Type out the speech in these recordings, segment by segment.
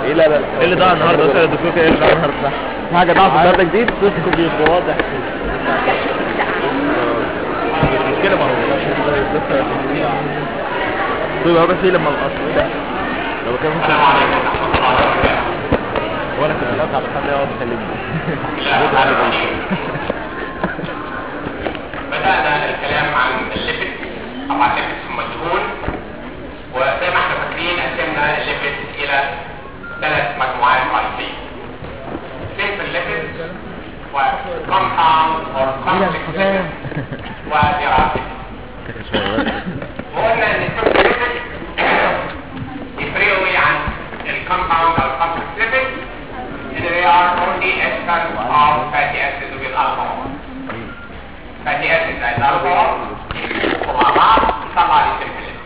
ايه لا لا ايه اللي ضاع النهارده اسال الدكتور كده ايه اللي ضاع النهارده في حاجه ضاعت النهارده جديد صوتكم بيبقى واضح مش مشكله ما هو بيبقى بس ايه لما الاصل ده لو كان ممكن وانا كنت لا على حد يقعد يكلمني بدأنا الكلام عن الليبت طبعا الليبت مجهول وزي ما احنا فاكرين قسمنا الليبت إلى ثلاث مجموعات رئيسية simple lipids و compound or complex lipids ودراسة وقلنا ان السمبل ليبيد يفرقوا ايه عن الكومباوند او الكومبلكس ليبيد ان they are only esters of fatty acids with alcohol fatty acids and alcohol ومع بعض يطلع لي simple lipid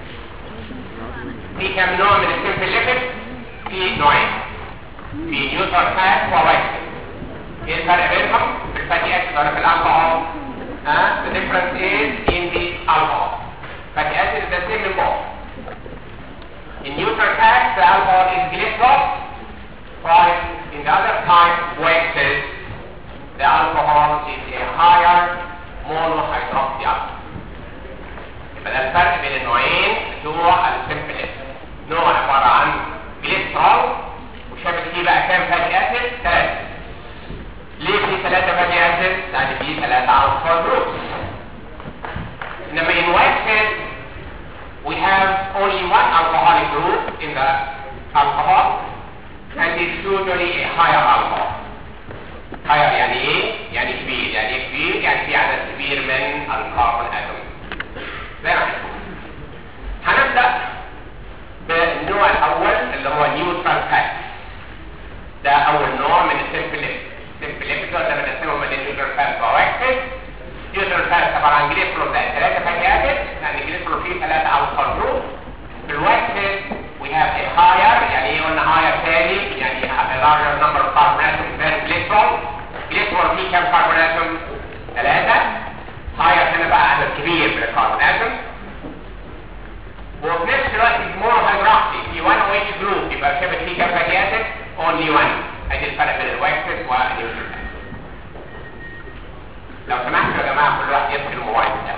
في كم نوع من السمبل ليبيد في نوعين في نيوترال فات ووايت ايه الفرق بينهم في الفاتي اسيد ولا في الالكوهول ها the difference is in the alcohol fatty acid is the same in both in neutral fat the alcohol is glycerol while in the other type waxes the alcohol is a higher monohydroxy alcohol يبقى ده الفرق بين النوعين بتوع السمبل نوع عبارة عن جليسرول وشابك فيه بقى كام فاتي اسيد ثلاثة ليه في ثلاثة فاتي اسيد؟ لأن في ثلاثة alcohol groups إنما in waxes we have only one alcoholic group in the alcohol and it's usually a higher alcohol higher يعني ايه؟ يعني كبير يعني إيه كبير يعني في عدد كبير من الكربون اتوم زي ما هنشوف هنبدأ بالنوع الأول اللي هو نيوترال فات ده أول نوع من السيمبل ليبيد السيمبل ليبيد ده بنقسمهم من النيوترال فات وواكسد نيوترال فات طبعا عن جليسرول ده ثلاثة فاتي أسيد لأن الجليسرول فيه ثلاثة ألكول جروب بالواكسد we have a higher يعني ايه قلنا higher تاني يعني a larger number of carbon atoms than glycerol glycerol فيه كام carbon atom؟ ثلاثة higher هنا بقى عدد كبير من الكربون اتوم وفي نفس الوقت المونوهيدروكسي في 1 OH جروب يبقى شبه فيه كام فاتي اسيد؟ only one ادي الفرق بين الواكسد والنيوترال لو سمحتوا يا جماعه كل واحد يمسك الموبايل بتاعه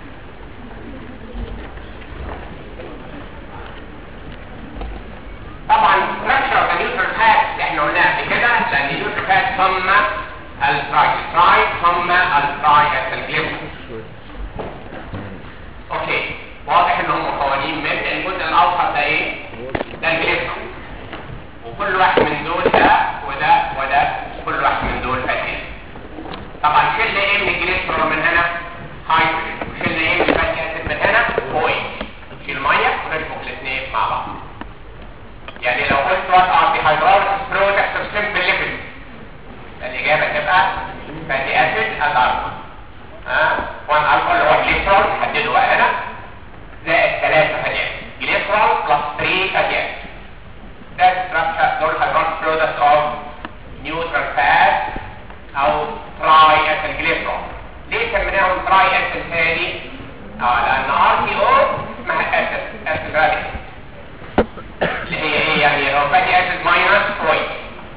طبعا structure of the neutral fat احنا قلناها قبل كده لان النيوترال فات ثم الترايجليسرايد ثم الترايثيلجليسرايد اوكي واضح ان هم مكونين من الجزء الاوسط ده ايه ده الجليسرول وكل واحد من دول ده وده وده كل واحد من دول فاتي طبعا شلنا ايه من الجليسرول من هنا هيدروجين وشلنا ايه من الفاتي اسيد من هنا او اتش شيل ميه ونشبك الاثنين مع بعض يعني لو قلت وات ار the hydrolysis products of simple lipids الإجابة تبقى fatty acid and alcohol ها وان alcohol اللي هو جليسرول حدده بقى هنا زائد 3 fatty acid جليسرول plus 3 fatty acid ده structure دول hydrolysis products of neutral fat أو tri ethyl glycerol ليه سميناهم tri ethyl ثاني؟ اه لأن RTO اسمها acid acid radical اللي هي ايه يعني هو fatty acid minus OH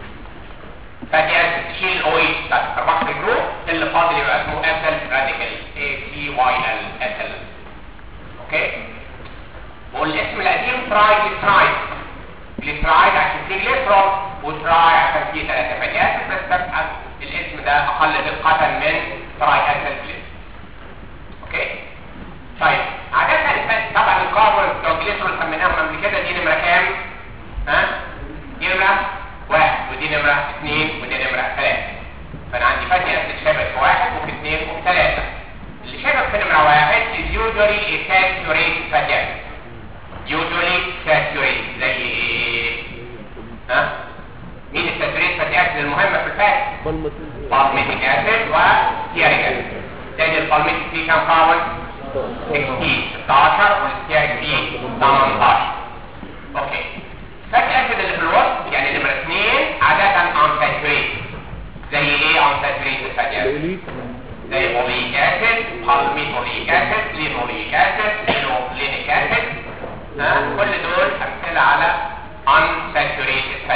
fatty acid تشيل ال OH بتاعت الكربوكسيل جروب اللي فاضل يبقى اسمه ethyl radical ACYL ethyl اوكي والاسم القديم ترايجليسرايد جليسرايد عشان فيه جليسرول وتراي عشان فيه ثلاثة fatty acid بس تبقى الاسم ده اقل دقة من تراي ethyl جليسرول اوكي طيب عادة طبعا الكاربون لو جليسرول سميناهم قبل كده دي نمرة كام؟ ها؟ دي نمرة واحد ودي نمرة اثنين ودي نمرة ثلاثة فأنا عندي فاتي أسيد شابك في واحد وفي اثنين وفي ثلاثة اللي شابك في نمرة واحد is usually a saturated fatty acid usually saturated زي ايه؟ ها؟ مين الساتوريت فاتي أسيد المهمة في الفات؟ بالميتيك أسيد وستياريك أسيد تاني البالميتيك فيه كام كاربون؟ 16 16 والستياريك فيه 18 اوكي فاتي اسيد اللي في الوسط يعني نمرة 2 عادة unsaturated زي ايه unsaturated فاتي اسيد زي بوليك اسيد بالميتوليك اسيد لينوليك اسيد لينولينيك اسيد ها كل دول امثله على unsaturated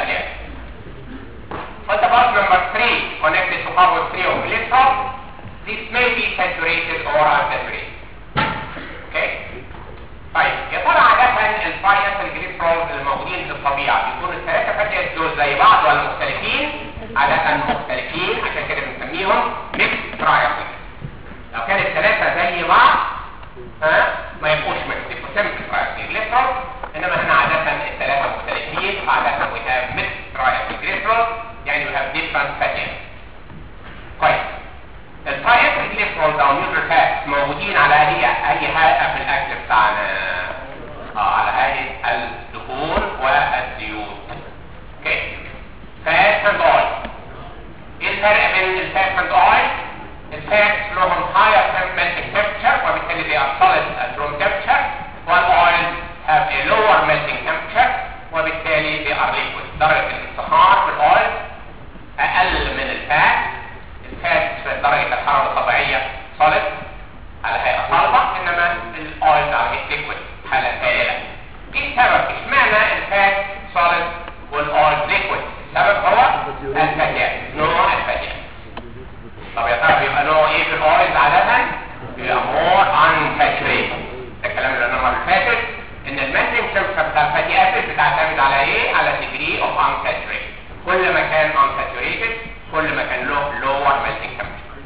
موجودين في الطبيعه بيكونوا الثلاثه فاتي اسيد دول زي بعض ولا مختلفين عاده مختلفين عشان كده بنسميهم ميكس ترايسيد لو كان الثلاثه زي بعض ها ما يبقوش ميكس يبقوا سمبل ترايسيجليسرول انما هنا عاده الثلاثه مختلفين فعاده we have mixed triacylglycerol يعني we have different fatty acids كويس الترايacylglycerol او نيوترال فات موجودين على اي اي حلقه في الاكل بتاعنا اه على هيئه الدهون والزيوت اوكي فات اند اويل ايه الفرق بين الفات اند اويل الفات لهم higher melting temperature وبالتالي they are solid at room temperature والاويل have a lower melting temperature وبالتالي they are liquid درجة الانصهار في الاويل اقل من الفات الفات في درجة الحرارة الطبيعية solid على هيئة صلبة انما الاويل على هيئة liquid حالة سائلة ايه السبب؟ اشمعنى الفات solid والاويل liquid؟ السبب هو الفاتيات نوع الفاتيات طب يا ترى بيبقى نوع ايه في الاويل عادة؟ بيبقى more unsaturated ده الكلام اللي انا المره اللي فاتت ان الميلتنج تمبرتشر بتاع الفاتي اسيد بتعتمد على ايه؟ على degree of unsaturated كل ما كان unsaturated كل ما كان له lower melting temperature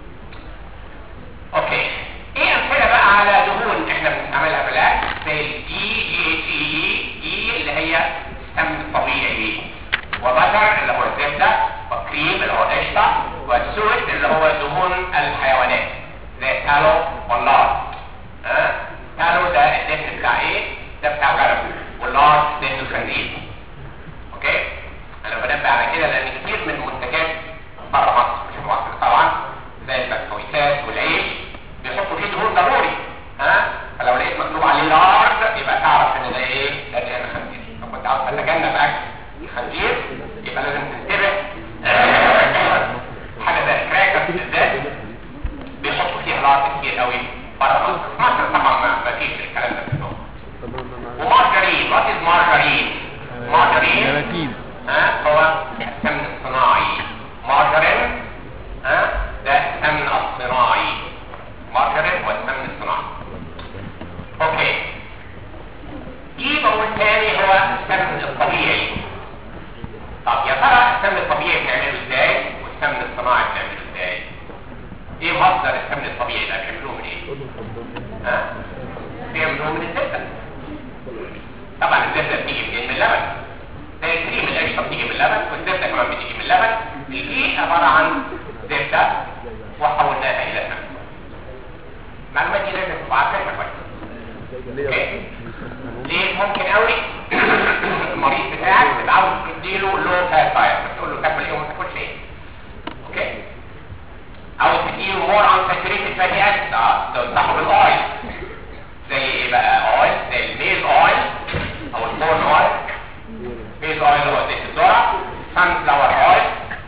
اوكي ايه امثله بقى على دهون احنا بنستعملها في الاكل زي الدي جي اتش اي دي اللي هي السمن الطبيعي وبتر اللي هو الزبده والكريم اللي هو القشطه والسويت اللي هو دهون الحيوانات زي التالو واللارد ها التالو ده الزبد بتاع ايه؟ ده بتاع الغنم واللارد زيت الخنزير اوكي انا بنبه على كده لان كتير من المنتجات بره مصر مش في مصر طبعا زي البسكويتات والعيش بيحطوا فيه دهون ضروري ها فلو لقيت مكتوب عليه لارد يبقى تعرف ان ده ايه؟ ده دهن خنزير لو كنت عاوز تتجنب اكل الخنزير يبقى لازم تنتبه حاجه زي الكراكر بالذات بيحطوا فيها لارد كتير قوي بره مصر مصر طبعا ما ما فيش الكلام ده في النوم ومارجرين وات از مارجرين مارجرين جلاتين ها هو السمن الصناعي مارجرين ها ده السمن الصناعي مارجرين هو السمن الصناعي اوكي جيب اول تاني هو السمن الطبيعي طب يا ترى السمن الطبيعي بنعمله ازاي والسمن الصناعي بنعمله ازاي ايه مصدر السمن الطبيعي ده بيعملوه من ايه ها بيعملوه من الزبده طبعا الزبده بتيجي منين من اللبن زي الكريم القشطه بتيجي من اللبن والزبده كمان بتيجي من اللبن الكي عباره عن زبده وحولناها الى سمن المعلومات دي لازم تبقى عارفينها كويس اوكي ليه ممكن قوي المريض بتاعك تبقى عاوز تديله لو فات دايت تقول له تاكل ايه وما تاكلش ايه اوكي عاوز تديله مور عن ساتوريتد فاتي اسيد اه تنصحه بالاويل زي ايه بقى اويل زي الميز اويل او الكورن اويل ميز اويل هو زيت الذره سان فلاور اويل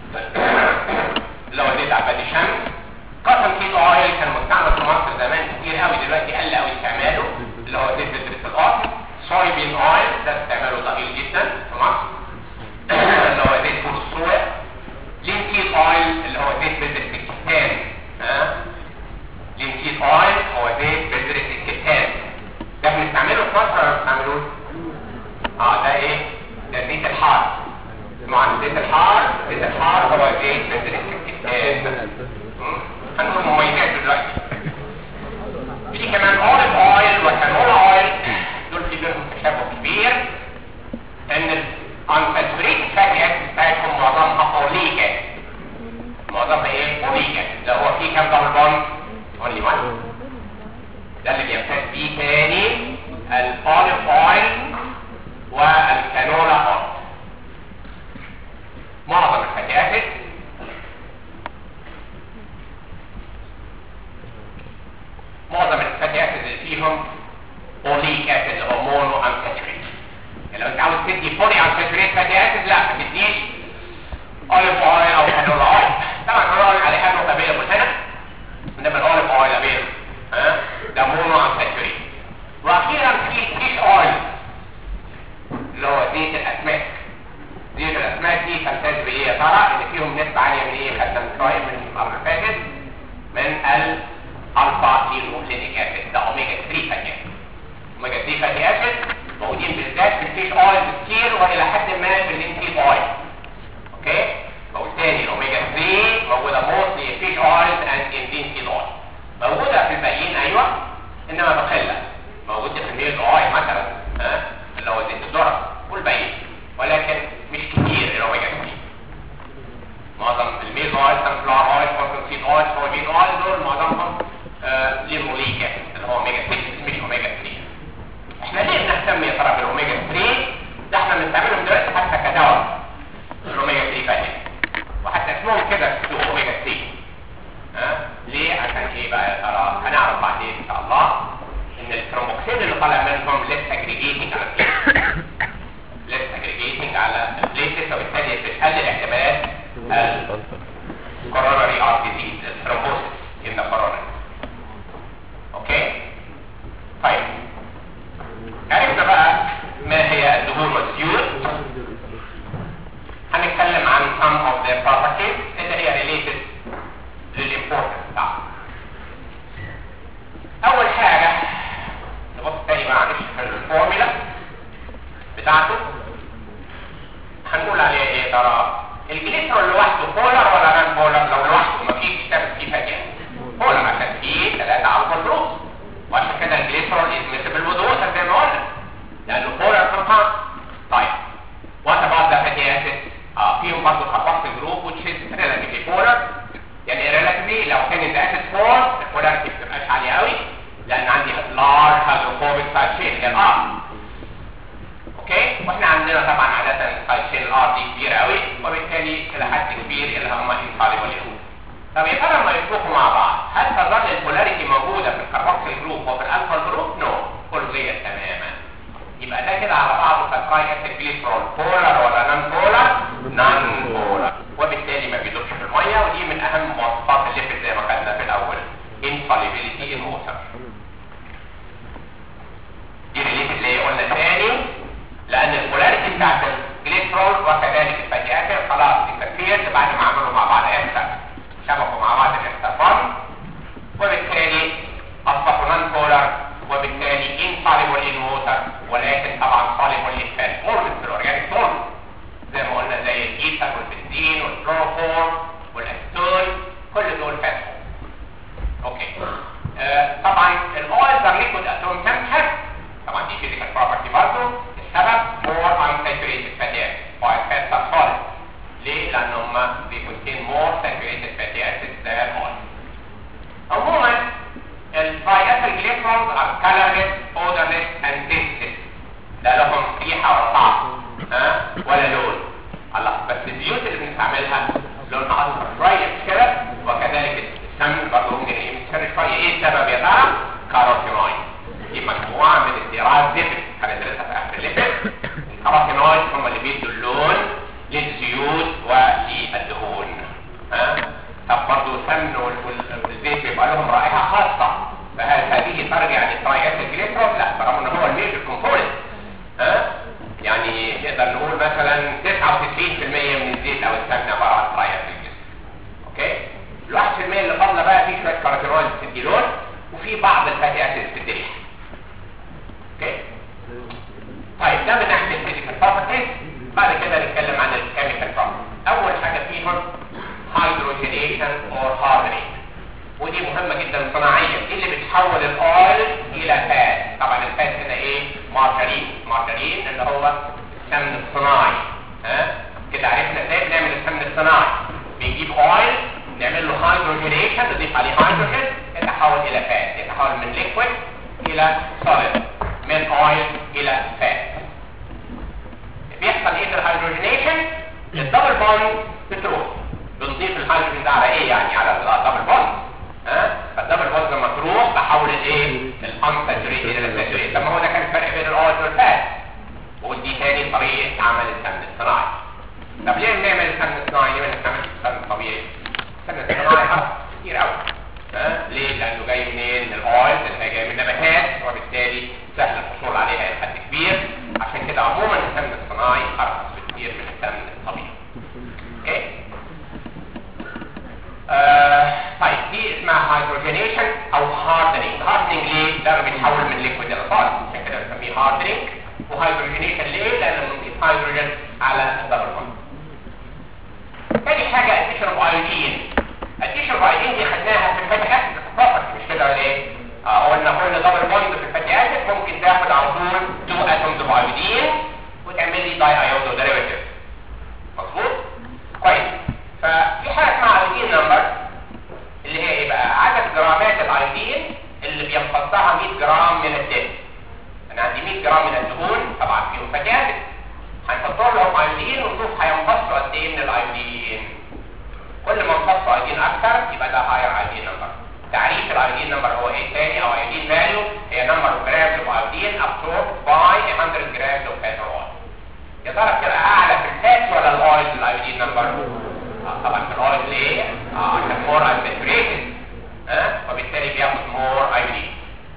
اللي هو زيت عباد الشمس قطن سيد اويل كان مستعمل في مصر زمان كتير قوي دلوقتي قل قوي استعماله اللي هو زيت بذرة القطن صوي بين اويل ده استعماله ضئيل جدا في مصر اللي هو زيت فول الصويا لينسيد اويل اللي هو زيت بذرة الكتان ها لينسيد اويل هو زيت بذرة الكتان ده بنستعمله في مصر ولا ما بنستعملوش؟ اه ده ايه؟ ده زيت الحار طبعا زيت الحار زيت الحار هو زيت بذرة الكتان مم. هنقول مميزاته دلوقتي في كمان اوليف اويل وكانولا اويل دول في بينهم تشابه كبير ان الانساتوريتد فاتي اسيد بتاعتهم معظمها اوليك اسيد معظمها ايه؟ اوليك اسيد ده هو فيه كام دبل بوند؟ اونلي 1 ده اللي بيمتاز بيه تاني الاوليف اويل والكانولا اويل معظم الفاتي اسيد معظم الفاتي اسيد اللي فيهم اوليك اسيد اللي هو مونو انساتوريت لو انت عاوز تدي بولي انساتوريت فاتي اسيد لا ما تديش اوليف اويل او كانولا اويل طبعا كانولا اويل عليه حاجه افيلبل هنا انما الاوليف اويل افيلبل ها ده مونو انساتوريت واخيرا في فيش اويل اللي هو زيت الاسماك زيت الاسماك دي تمتاز بايه يا ترى ان فيهم نسبه عاليه من ايه خدنا من شويه من المره اللي فاتت من الالفا لينولينيك اسيد ده اوميجا 3 فاتي اسيد اوميجا 3 فاتي اسيد موجودين بالذات في الفيش اويل كتير والى حد ما في اللينكيد اويل اوكي بقول تاني الاوميجا 3 موجوده موستلي فيش اويل اند ان لينكيد اويل موجوده في الباقيين ايوه انما بقله موجوده في الميلك اويل مثلا ها اللي هو زيت الذره والباقيين ولكن مش كتير الاوميجا 3 معظم الميل اويل سان فلاور اويل كوتون سيد اويل سويابين اويل دول معظمهم آه ليهم اوليك اسيد اللي هو اوميجا 6 مش اوميجا 3 احنا ليه بنهتم يا ترى بالاوميجا 3 ده احنا بنستعملهم دلوقتي حتى كدواء الاوميجا 3 فاتي وحتى اسمهم كده اسمه اوميجا 3 ها ليه عشان ايه بقى يا ترى هنعرف بعدين ان شاء الله ان الكروموكسين اللي طالع منهم لسه اجريجيتنج على البليتس لسه اجريجيتنج على البليتس وبالتالي بتقلل احتمالات الكوروناري ار ديزيز الثرومبوسيس ان كورونا اوكي طيب عرفنا بقى ما هي الدهون والزيوت هنتكلم عن some of their properties اللي هي related للimportance بتاعها اول حاجة نبص تاني معلش في الفورميلا بتاعته هنقول عليها ايه يا ترى الجليسرول لوحده بولر ولا نان بولر لو لوحده مفيش كتاب فيه فاكهه بولر عشان فيه ثلاثة الفا جروبس وعشان كده الجليسرول از ميسبل وذ زي ما قلنا لانه بولر كومباوند طيب وات اباوت ذا فاتي اسيد اه فيهم برضه كاربوكسيل جروب which is relatively polar يعني relatively لو كان الاسيد فور البولاريتي ما بتبقاش عاليه قوي لان عندي large hydrophobic side chain اللي هي الار اوكي واحنا عندنا طبعا عاده سايد chain الار دي كبيره قوي وبالتالي الى حد كبير اللي هم insoluble يهم طب يا ترى لما يطبخوا مع بعض هل تظل البولاريتي موجوده في الكاربوكسيل جروب وفي الالفا جروب؟ نو كليا تماما يبقى ده كده على بعضه كتراي اسيد جليسرول بولر ولا نان بولر؟ نان بولر وبالتالي ما بيدوبش في الميه ودي من اهم مواصفات الليبيد زي ما خدنا في الاول insolubility in water دي ريليتد ليه قلنا تاني لان البولاريتي بتاعت الجليسرول وكذلك الفاتي اسيد خلاص انترفيرت بعد ما عملوا مع بعض استر شبكوا مع بعض الاستر بوند وبالتالي اصبحوا نان بولر وبالتالي insoluble in water ولكن طبعا soluble in fat solvents الاورجانيك solvents زي ما قلنا زي الايثر والبنزين والكلوروفورم والاسيتون كل دول فات اوكي آه طبعا الاويلز ار ليكويد اتوم تمبر طبعا دي فيزيكال بروبرتي برضه السبب more unsaturated fatty acids oil fats are solid ليه؟ لان هم they contain more saturated fatty acids than oil عموما الفايتال جليسرولز are colorless, odorless and tasteless لا لهم ريحه ولا طعم ها ولا لون الله بس الزيوت اللي بنستعملها لونها اصفر شويه مش كده وكذلك السمن برضه ممكن يمشي شويه ايه السبب يا ترى؟ كاروتينويد دي مجموعه من الزراعات ليبيد هندرسها في اخر الليبيد الكاروتينويد هم اللي بيدوا اللون للزيوت وللدهون ها طب برضه السمن والزيت بيبقى لهم رائحه خاصه فهل هذه ترجع للترايات الجليسرول؟ لا برغم ان هو الميجر كومبوننت ها يعني نقدر نقول مثلا 99% من الزيت او السمنه عباره عن ترايات الجليسرول اوكي ال 1% اللي فاضله بقى فيه شويه كارتيرول بتدي لون وفي بعض الفاتي اسيد بتدي ريحه اوكي طيب ده من ناحيه الفيزيكال بروبرتيز بعد كده نتكلم عن الكيميكال بروبرتيز اول حاجه فيهم هيدروجينيشن اور هاردنينج ودي مهمة جدا صناعيا دي اللي بتحول الاويل الى فات طبعا الفات هنا ايه مارجرين مارجرين اللي هو السمن الصناعي ها كده عرفنا ازاي بنعمل السمن الصناعي بنجيب اويل نعمل له هيدروجينيشن نضيف عليه هيدروجين يتحول الى فات يتحول من ليكويد الى سوليد من اويل الى فات بيحصل ايه في الهيدروجينيشن الدبل بوند بتروح بنضيف الهيدروجين ده على ايه يعني على الدبل بوند ها فالدبل بوند لما تروح بحول الايه الانساتوريتد الى الساتوريتد طب ما هو ده كان الفرق بين الاويل والفات ودي تاني طريقه عمل السمن الصناعي طب ليه بنعمل السمن الصناعي ليه ما نستعملش السمن الطبيعي السمن الصناعي ارخص كتير قوي ها ليه لانه جاي منين من الاويل اللي هي جاي من النباتات وبالتالي سهل الحصول عليها الى حد كبير عشان كده عموما السمن الصناعي ارخص بكتير من السمن الطبيعي اوكي آه طيب دي اسمها هيدروجينيشن او هاردنينج هاردنينج ليه؟ ده بيتحول من ليكويد الى صالح عشان كده بنسميه هاردنينج وهيدروجينيشن ليه؟ لان بنضيف هيدروجين على الدبل بوند تاني حاجة addition of iodine addition of iodine دي خدناها في الفاتي اسيد بروبرتي مش كده ولا ايه؟ اه قلنا كل دبل بوند في الفاتي اسيد ممكن تاخد على طول 2 اتومز اوف iodine وتعمل لي داي ايودو ديريفيتيف مظبوط؟ كويس ففي حاجة اسمها iodine نمبر اللي هي ايه بقى؟ عدد جرامات الايودين اللي بيمتصها 100 جرام من الدم انا عندي 100 جرام من الدهون طبعا فيهم فاتي اسيد هنحط لهم ايودين ونشوف هيمتصوا قد ايه من الايودين كل ما امتصوا ايودين اكثر يبقى ده هاير ايودين نمبر تعريف الايودين نمبر هو ايه تاني او ايودين فاليو هي نمبر اوف جرامز اوف ايودين absorbed by 100 جرامز اوف fat or oil يا ترى بتبقى اعلى في الفات ولا الاويل الايودين نمبر آه طبعا في الاويل ليه اه عشان مور unsaturated ها وبالتالي بياخد مور ايودين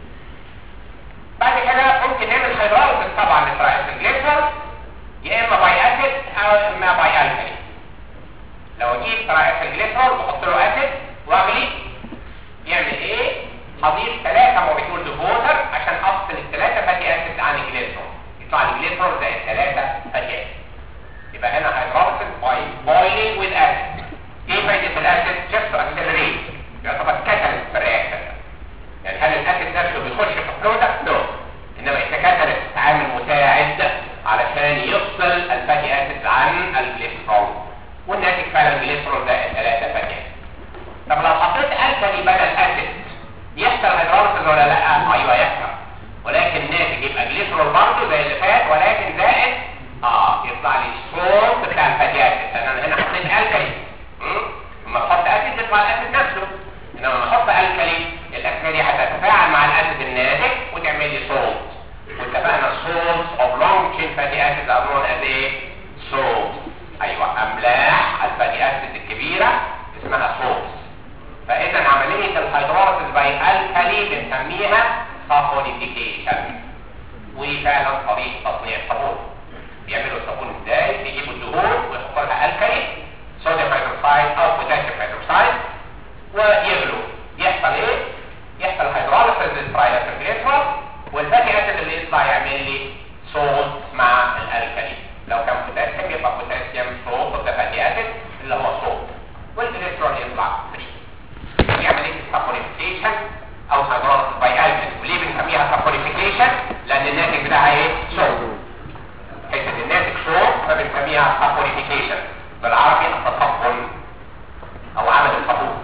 بعد كده ممكن نعمل هيدروليسيس طبعا للترايسلجليسرول يا اما باي اسيد او اما باي الكالي لو اجيب ترايسلجليسرول واحط له اسيد واغلي يعمل ايه هضيف ثلاثة موليكولز اوف ووتر عشان افصل الثلاثة فاتي اسيد عن الجليسرول يطلع الجليسرول زي الثلاثة فاتي اسيد يبقى هنا هيدروليسيس باي بويلينج وذ اسيد ايه فايدة الاسيد جست تو اكسلريت يعتبر كاتاليست في الرياكشن يعني هل الاسيد نفسه بيخش في البرودكت؟ نو انما الكاتاليست عامل مساعد علشان يفصل الفاتي اسيد عن الجليسرول والناتج فعلا الجليسرول ده الثلاثه فاتي اسيد طب لو حطيت الكالي بدل اسيد يحصل هيدروليسيس ولا لا؟ ايوه يحصل ولكن الناتج يبقى جليسرول برضه زي اللي فات ولكن زائد اه يطلع لي الصوت بتاع الفاتي اسيد لان انا هنا حطيت الكالي لما تحط اسيد يطلع الاسيد نفسه انما لما احط الكالي الالكالي هتتفاعل مع الاسيد الناتج وتعمل لي صوت واتفقنا salts of long chain fatty acids are known as a salt ايوه املاح الفاتي اسيد الكبيره اسمها salts فاذا عمليه الهيدروليسيس باي الكالي بنسميها سابونيفيكيشن وفعلا طريقه تصنيع الصابون بيعملوا الصابون ازاي بيجيبوا الدهون ويحطوا لها الكالي صوديوم هيدروكسيد او بوتاسيوم هيدروكسيد ويغلوا يحصل ايه يحصل هيدروليسيس للترايلاترجليسرول والفاتي اسيد اللي يطلع يعمل لي صوت مع الالكالي لو كان بوتاسيوم يبقى بوتاسيوم صوت اوف فاتي اسيد اللي هو صوت والجليسرول يطلع فري دي عمليه السابونيفيكيشن او هيدروليسيس باي الكالي وليه بنسميها سابونيفيكيشن لان الناتج بتاعها ايه صوت حته الناتج صوت فبنسميها سابونيفيكيشن بالعربي التصفن او عمل الصابون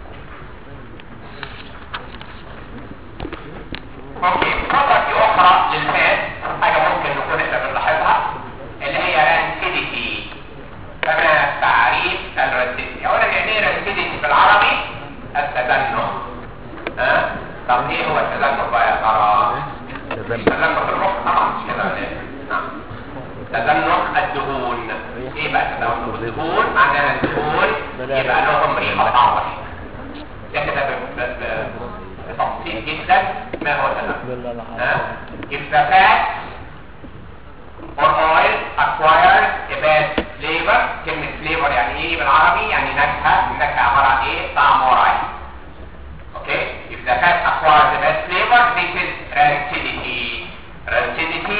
ممكن property اخرى للفات حاجة ممكن نكون احنا بنلاحظها اللي هي رانسيديتي فما تعريف الرانسيديتي اولا يعني ايه رانسيديتي بالعربي التدنع ها طب ايه هو التدنع بقى يا ترى التدنع في المخ طبعا مش كده ولا ايه نعم تدنع الدهون ايه بقى تدنع الدهون معناها الدهون يبقى لهم ريحه طعمه ده كده ب- ب- ب- بتفصيل جدا ما هو التدنع ها if the fat or oil acquires a bad flavor كلمة flavor يعني ايه بالعربي يعني نكهة النكهة عبارة عن ايه طعم وراي اوكي if the fat acquires a bad flavor this is rancidity rancidity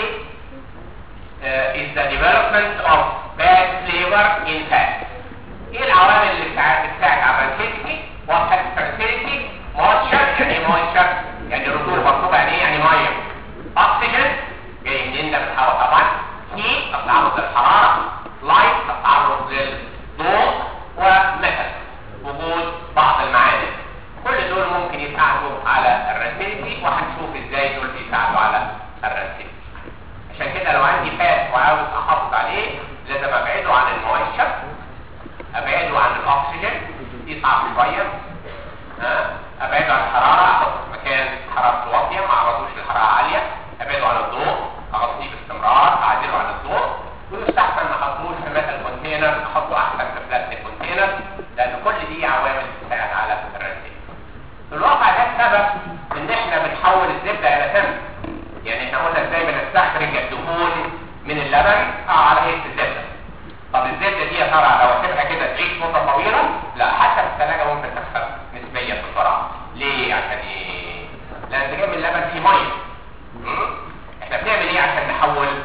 uh, is the development of bad flavor in fat ايه العوامل اللي بتاع- بتساعد على الرانسيديتي واضحة الرانسيديتي moisture يعني ايه moisture يعني رطوبة رطوبة يعني ايه يعني ميه oxygen جاي منين ده من الهواء طبعا heat التعرض للحرارة light التعرض للضوء ومثل وجود بعض المعادن كل دول ممكن يساعدوا على الرانسيديتي وهنشوف ازاي دول بيساعدوا على الرانسيديتي عشان كده لو عندي فات وعاوز احافظ عليه لازم ابعده عن المويشر ابعده عن الاكسجين يصعب شويه ها ابعده عن الحراره احطه في مكان حرارته واطيه ما اعرضوش للحراره عاليه ابعده عن الضوء اغطيه باستمرار اعزله عن الضوء ويستحسن ما احطوش في ميتال كونتينر احطه احسن في بلاستيك كونتينر لان كل دي عوامل بتساعد على الرنسيل في الواقع ده السبب ان احنا بنحول الزبده الى سمن يعني احنا قلنا ازاي بنستخرج الدهون من اللبن اه على هيئه الزبده طب الزبده دي يا ترى لو اسيبها كده تعيش مده طويله لا حتى في الثلاجه ممكن تخسر نسبيا بسرعه ليه عشان ايه لان ده جاي من اللبن فيه ميه مم؟ احنا بنعمل ايه عشان نحول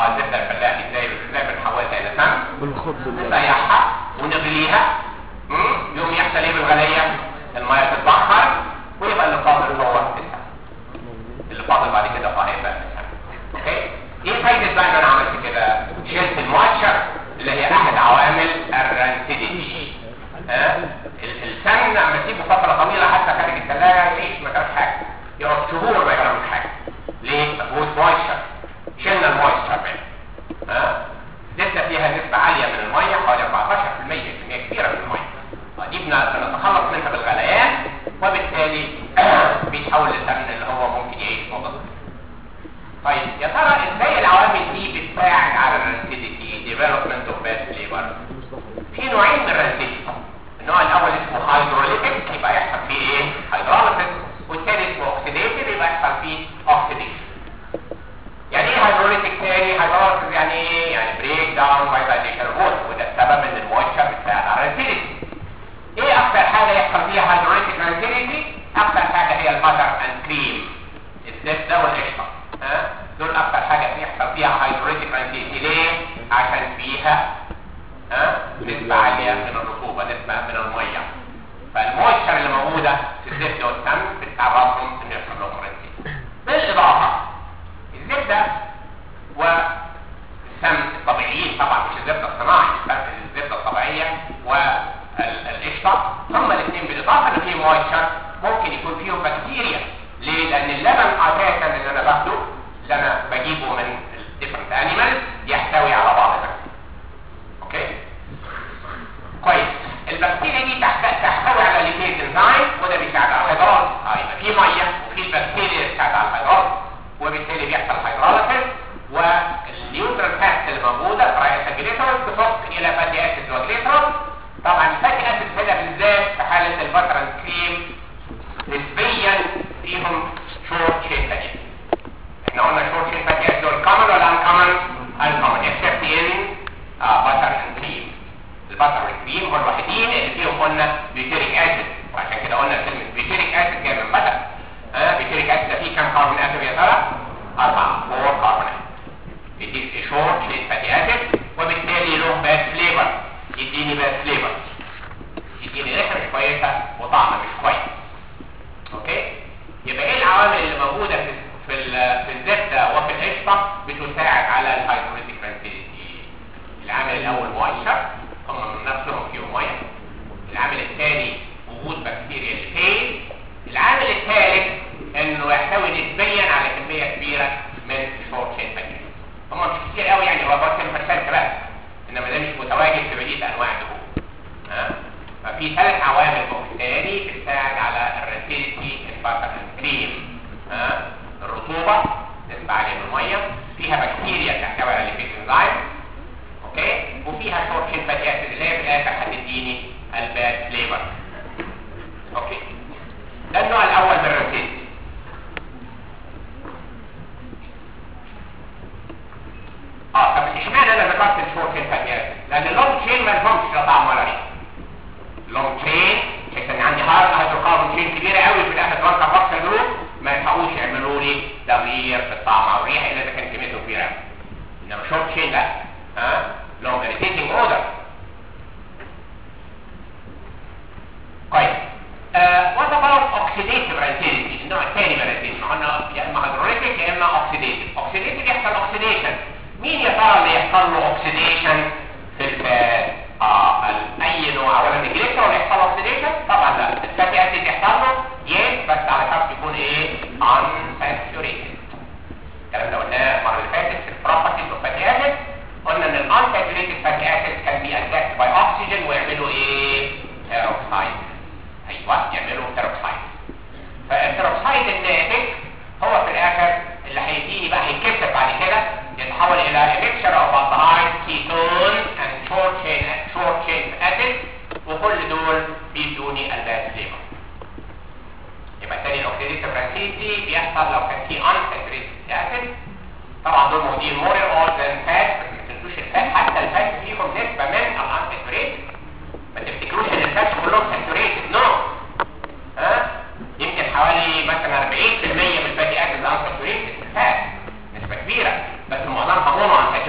اه الزبده الفلاحي ازاي ازاي بنحولها الى سمن بالخبز اللي نسيحها ونغليها مم؟ يوم يحصل ايه بالغليه الميه تتبخر ويبقى اللي فاضل هو السمن اللي فاضل بعد كده هو هيبقى السمن اوكي ايه فايده بقى ان انا عملت كده شلت المؤشر اللي هي احد عوامل الرانسيديتي ها ال- السمن لما تسيبه فتره طويله حتى خارج الثلاجه يعيش ما جراش حاجه يقعد شهور ما يجراش حاجه ليه؟ ما فيهوش مويستشر شلنا المويستشر منه ها لسه فيها نسبه عاليه من الميه حوالي 14% كميه كبيره من الميه آه، دي بن- بنتخلص منها بالغليان وبالتالي بيتحول لسمن اللي هو ممكن يعيش مدة طيب يا ترى ازاي العوامل دي بتساعد على الرنسيديتي ديفلوبمنت اوف باد فليفر في نوعين من الرنسيديتي النوع الاول اسمه هيدروليتيك يبقى يحصل فيه ايه هيدروليسيس والثاني اسمه اوكسيديتيف يبقى يحصل فيه اوكسيديشن يعني ايه هيدروليتيك تاني هيدروليسيس يعني ايه يعني بريك داون باي فايبريشن ووتر وده السبب ان المويستشر بتساعد على الرنسيديتي ايه اكتر حاجه يحصل فيها هيدروليتيك رنسيديتي اكتر حاجه هي الباتر اند كريم الزبده والقشطه ها دول اكتر حاجه بيحصل فيها هيدروليتيك رنسيديتي ليه عشان فيها ها نسبه عاليه من الرطوبه نسبه من الميه فالمويستشر اللي موجوده في الزبده والسمن بتعرضهم ان يحصل لهم رنسيديتي بالاضافه الزبده والسمن الطبيعيين طبعا مش الزبده الصناعي بس الزبده الطبيعيه والقشطه هما الاثنين بالاضافه ان فيهم مويستشر ممكن يكون فيهم بكتيريا ليه؟ لان اللبن اساسا اللي انا باخده اللي انا بجيبه من الديفرنت انيمالز يحتوي على بعض البكتيريا اوكي كويس البكتيريا دي تحت- تحتوي على ليبيد انزيم وده بيساعد على الهيدروليز اه يبقى في ميه وفي البكتيريا بتساعد على الهيدروليز وبالتالي بيحصل هيدروليسيس والنيوترال فاتس اللي موجوده ترايسجليترول تصب الى فاتي اسيد وجليترول طبعا الفاتي اسيد هنا بالذات في حاله البتر اند كريم نسبيا فيهم شورت شين فاتي احنا قلنا شورت شين فاتي اسيد دول كومن ولا ان كومن؟ ان كومن اكسبت ان بتر اند كريم البتر والكريم هم الوحيدين اللي فيهم قلنا بيوتيريك اسيد وعشان كده قلنا كلمه بيوتيريك اسيد جايه من بتر ها بيوتيريك اسيد ده فيه كام كاربون اتوم يا ترى؟ أربعة فور كاربون يديك شورت شين فاتي اسيد وبالتالي له باد فليفر يديني باد فليفر يديني ريحه مش كويسه وطعم مش كويس اوكي يبقى ايه العوامل اللي موجوده في في ال- في الزبده وفي القشطه بتساعد على الهيدروليتيك رانسيديتي العامل الاول مويستشر هم من نفسهم فيهم ميه العامل الثاني وجود بكتيريا الفيز العامل الثالث انه يحتوي نسبيا على كميه كبيره من شورت شين بكتيريا هم مش كتير قوي يعني هو بس 10% بس انما ده مش متواجد في بقيه انواع الدهون ها ففي ثلاث عوامل تاني بتساعد على الريسيديتي الباتر كريم ها الرطوبه نسبه عاليه من الميه فيها بكتيريا تحتوي على ليبيد انزيم اوكي وفيها شورت شين فاتي اسيد اللي هي في الاخر هتديني الباد فليفر اوكي ده النوع الاول من الريسيديتي اه طب اشمعنى انا ذكرت الشورت شين فاتي اسيد لان اللونج شين ما لهمش لا طعم ولا ريحه لونج تشين بحيث ان عندي هارد هيدروكاربون تشين كبيره قوي في الاخر ترانك فاكتور جروب ما يلحقوش يعملوا لي تغيير في الطعم او الريحه الا اذا كانت كميته كبيره قوي انما شورت تشين لا ها لونج ريتيتنج اودر كويس وات اباوت اوكسيديتيف رانسيديتي النوع الثاني من الرانسيديتي قلنا يا اما هيدروليتيك يا اما اوكسيديتيف اوكسيديتيف يحصل اوكسيديشن مين يا ترى اللي يحصل له اوكسيديشن في الفات اه ال- اي نوع اولا الجليسرول يحصل اوكسيديشن طبعا لا الفاتي اسيد يحصل له يس بس على شرط يكون ايه unsaturated الكلام ده قلناه المره اللي فاتت في البروبرتيز اوف فاتي اسيد قلنا ان الانساتوريتد فاتي اسيد كان بي ادجست باي اوكسجين ويعملوا ايه بيروكسايد ايوه يعملوا بيروكسايد فالبيروكسايد الناتج هو في الاخر اللي هيديني بقى هيتكسر بعد كده يتحول الى mixture of aldehyde ketone and short chain short chain acid وكل دول بيدوني الباد فليفر يبقى تاني الاوكسيديتيف رانسيتي بيحصل لو كان في unsaturated acid طبعا دول موجودين more or than fat بس ما تنسوش الفات حتى الفات فيهم نسبه من الانساتوريتد ما تفتكروش ان الفات كلهم ساتوريتد نو ها يمكن حوالي مثلا 40% من الفاتي اسيد الانساتوريتد فات نسبه كبيره بس معظمها مونو انساتوريتد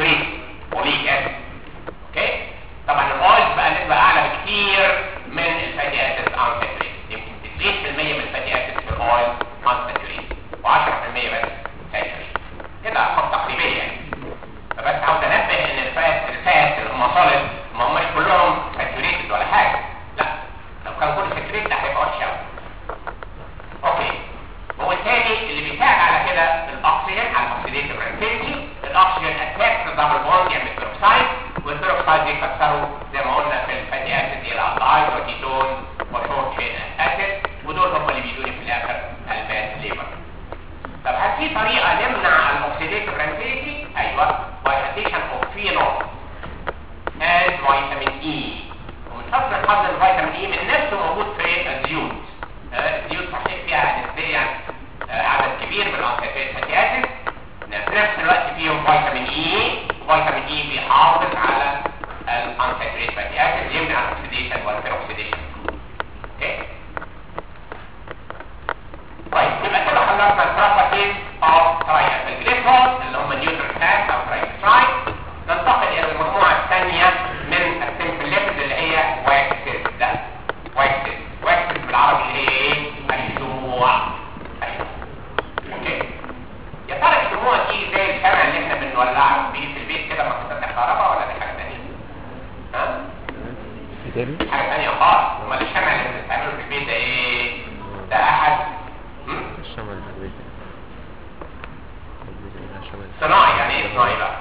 دبل بوند يعمل بيروكسايد والبيروكسايد بيكسروا زي ما قلنا في الفاتي اسيد الى الدايت وكيتون وشورت تشين اسيد ودول هم اللي بيدوني في الاخر الفات ليبر طب هل في طريقه نمنع الاكسيديتيف رانتيتي ايوه باي اديشن اوف فينول and فيتامين اي ومن حسن الحظ الفيتامين اي من نفسه موجود في الزيوت آه، الزيوت صحيح فيها نسبيا آه، عدد كبير من الانساتوريت فاتي اسيد في نفس الوقت فيهم فيتامين اي فيتامين اي بيحافظ على الانساتوريت فاتي اسيد يمنع الاكسيديشن والبيروكسيديشن اوكي طيب يبقى كده خلصنا البروبرتيز اوف ترايثيلجليسرول اللي هم نيوتروفيلز او ترايثرايد ننتقل الى المجموعه الثانيه من السيمبل ليبيد اللي هي واكسز ده واكسز واكسز بالعربي اللي هي ايه؟ الشموع الشموع. اوكي يا ترى الشموع دي زي الشمع اللي احنا بنولعه بيه في البيت كده لما بتفتح كهرباء ولا دي حاجه ثانيه؟ ها؟ تاني حاجه ثانيه خالص امال الشمع اللي بنستعمله في البيت ده ايه؟ ده احد مم؟ الشمال البيت الشمال صناعي يعني ايه صناعي بقى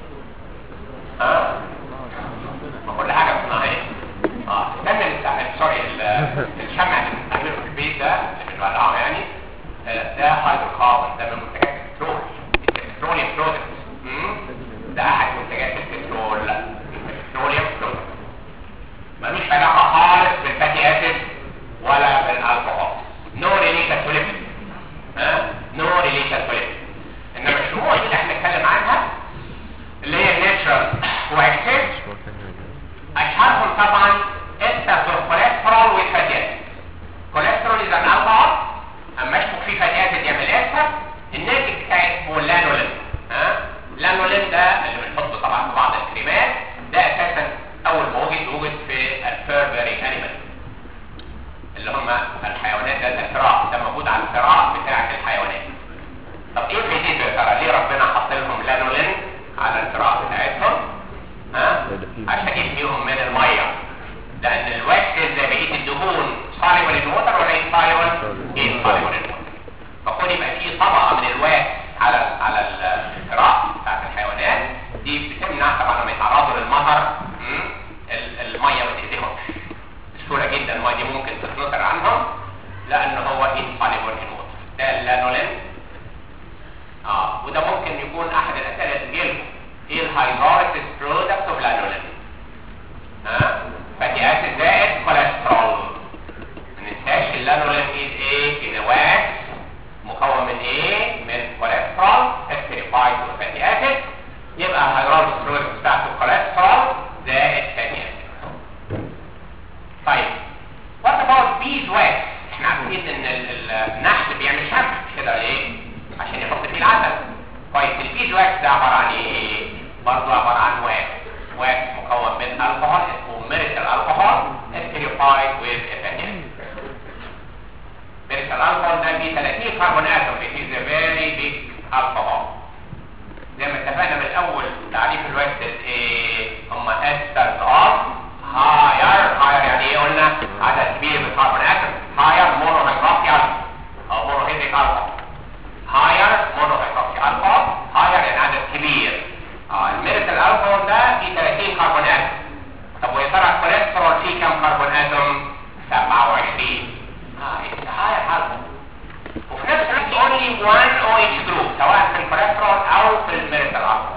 ها ما كل حاجه صناعيه اه استنى نستعمل سوري ال- الشمع اللي بنستعمله في البيت ده اللي بنولعه يعني آه، ده هيدروكاربون ده من منتجات البترول البتروليوم برودكت ده احد منتجات البترول البتروليوم برودكت ملوش علاقه خالص بالفاتي اسيد ولا بالالكحول نو ريليشن تو ليبيد ها نو ريليشن تو ليبيد انما الشموع دي اللي احنا بنتكلم عنها اللي هي الناتشرال واكسيد اشهرهم طبعا الكوليسترول والفاتي اسيد كوليسترول اذا الالكحول اما اشبك فيه فاتي اسيد يعمل اسيد الناتج بتاعي اسمه لانولين ها لانولين ده اللي بنحطه طبعا في بعض الكريمات ده اساسا اول ما وجد وجد في الفيربري انيمال اللي هم الحيوانات ده الفراء ده موجود على الفراء بتاعه الحيوانات طب ايه فايدته يا ترى ليه ربنا حط لهم لانولين على الفراء بتاعتهم ها عشان يحميهم من الميه لان الوكس زي بقيه الدهون soluble in water ولا insoluble insoluble in water فكون يبقى في طبقه من الواكس على على الفراء بتاعت الحيوانات دي بتمنع طبعا لما يتعرضوا للمطر مم، ال- الميه ما تاذيهمش بسهوله جدا الميه دي ممكن تتنطر عنهم لان هو insoluble in water ده اللانولين اه وده ممكن يكون احد الاسئله اللي تجيلكم ايه الهيدروليسيس برودكت اوف لانولين ها فاتي اسيد زائد كوليسترول ما ننساش اللانولين از ايه از واكس مكون من ايه من كوليسترول استريفايد وفاتي اسيد يبقى الهيدروليسيس برودكت بتاعته كوليسترول زائد فاتي اسيد طيب وات اباوت بيز واكس احنا عارفين ان ال- ال- النحل بيعمل شمع كده ليه عشان يحط فيه العسل كويس البيز واكس ده عباره عن ايه برضه عباره عن واكس واكس مكون من الكحول اسمه ميريتال الكحول استريفايد ويز ايثانول ميريتال الكحول ده فيه 30 كربون اتوم it is a very big alcohol زي ما اتفقنا من الاول تعريف الوكس ايه هم استرز اوف هاير هاير يعني ايه قلنا عدد كبير من الكربون اتوم هاير مونو هيدروكسي او مونو هيدريك الكحول هاير مونو هيدروكسي الكحول هاير يعني عدد كبير اه الميريتال الكحول ده فيه 30 كربون اتوم طب ويا ترى الكوليسترول فيه كام كربون اتوم 27 اه it's a higher alcohol وفي نفس الوقت only one OH group سواء في الكوليسترول او في الميريتال الكحول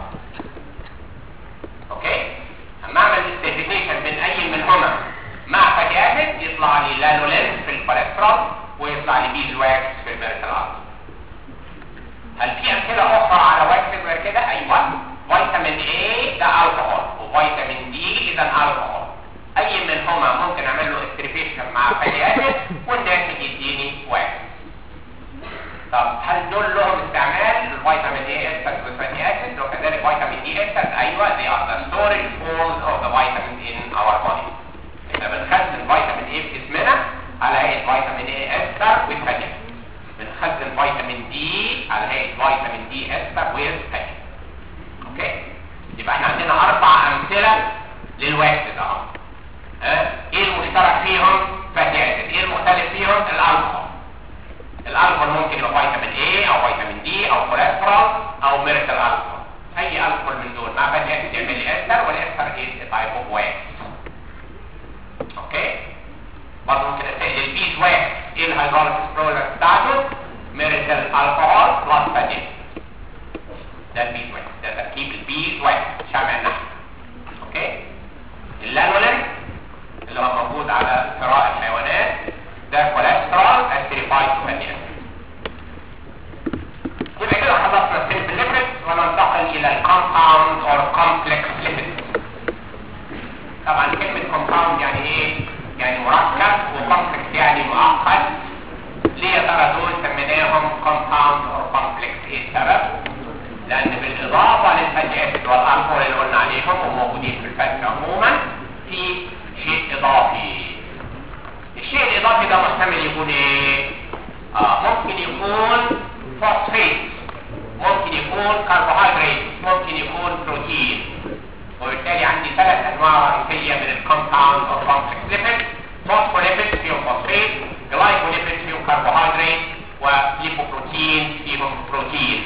اوكي اما اعمل استيفيكيشن بين اي منهما مع فاتي اسيد يطلع لي لانولين في الكوليسترول ويطلع لي بيز واكس في الميريتال الكحول هل في امثله اخرى على واكس غير كده ايوه فيتامين A ده الكحول وفيتامين دي اذا الكحول اي منهما ممكن اعمل له استريفيشن مع فاتي اسيد والناتج يديني واكس طب هل دول لهم استعمال الفيتامين اي استرز والفاتي اسيد وكذلك فيتامين دي استرز ايوه they are the storage forms of the vitamins in our body احنا بنخزن فيتامين اي في جسمنا على هيئه فيتامين اي استر والفاتي اسيد بنخزن فيتامين دي على هيئه فيتامين دي استر والفاتي اوكي يبقى احنا عندنا اربع امثله للواكس اهو ها ايه المشترك فيهم فاتي اسيد ايه المختلف فيهم الالكحول الالكحول ممكن يبقى فيتامين A او فيتامين D او كوليسترول او ميريتال الكحول اي الكحول من دول مع فاتي اسيد يعمل لي استر والاستر ايه تايب اوف واكس اوكي برضه ممكن اسال البيز واحد ايه الهيدروليك برودكت بتاعته ميريتال الكحول بلس فاتي ده البيز واحد ده تركيب البيز واحد شمع النحل اوكي اللانولين اللي هو موجود على ثراء الحيوانات ده كوليسترول استريفايد فاتي اسيد يبقى كده خلصنا السيمبل ليبيد وننتقل الى الكومباوند اور كومبلكس ليبيد طبعا كلمة كومباوند يعني ايه؟ يعني مركب وكومبلكس يعني معقد ليه يا ترى دول سميناهم كومباوند اور كومبلكس ايه السبب؟ لان بالاضافة للفاتي اسيد والالكول اللي قلنا عليهم وموجودين في الفات عموما في شيء اضافي الشيء الاضافي ده محتمل يكون ايه؟ آه ممكن يكون فوسفيت ممكن يكون كربوهيدرات ممكن يكون بروتين وبالتالي عندي ثلاث انواع رئيسيه من الكومباوند او كومبلكس ليبيد فوسفوليبيد فيهم فوسفيت جلايكوليبيد فيهم كربوهيدرات وليبوبروتين فيهم بروتين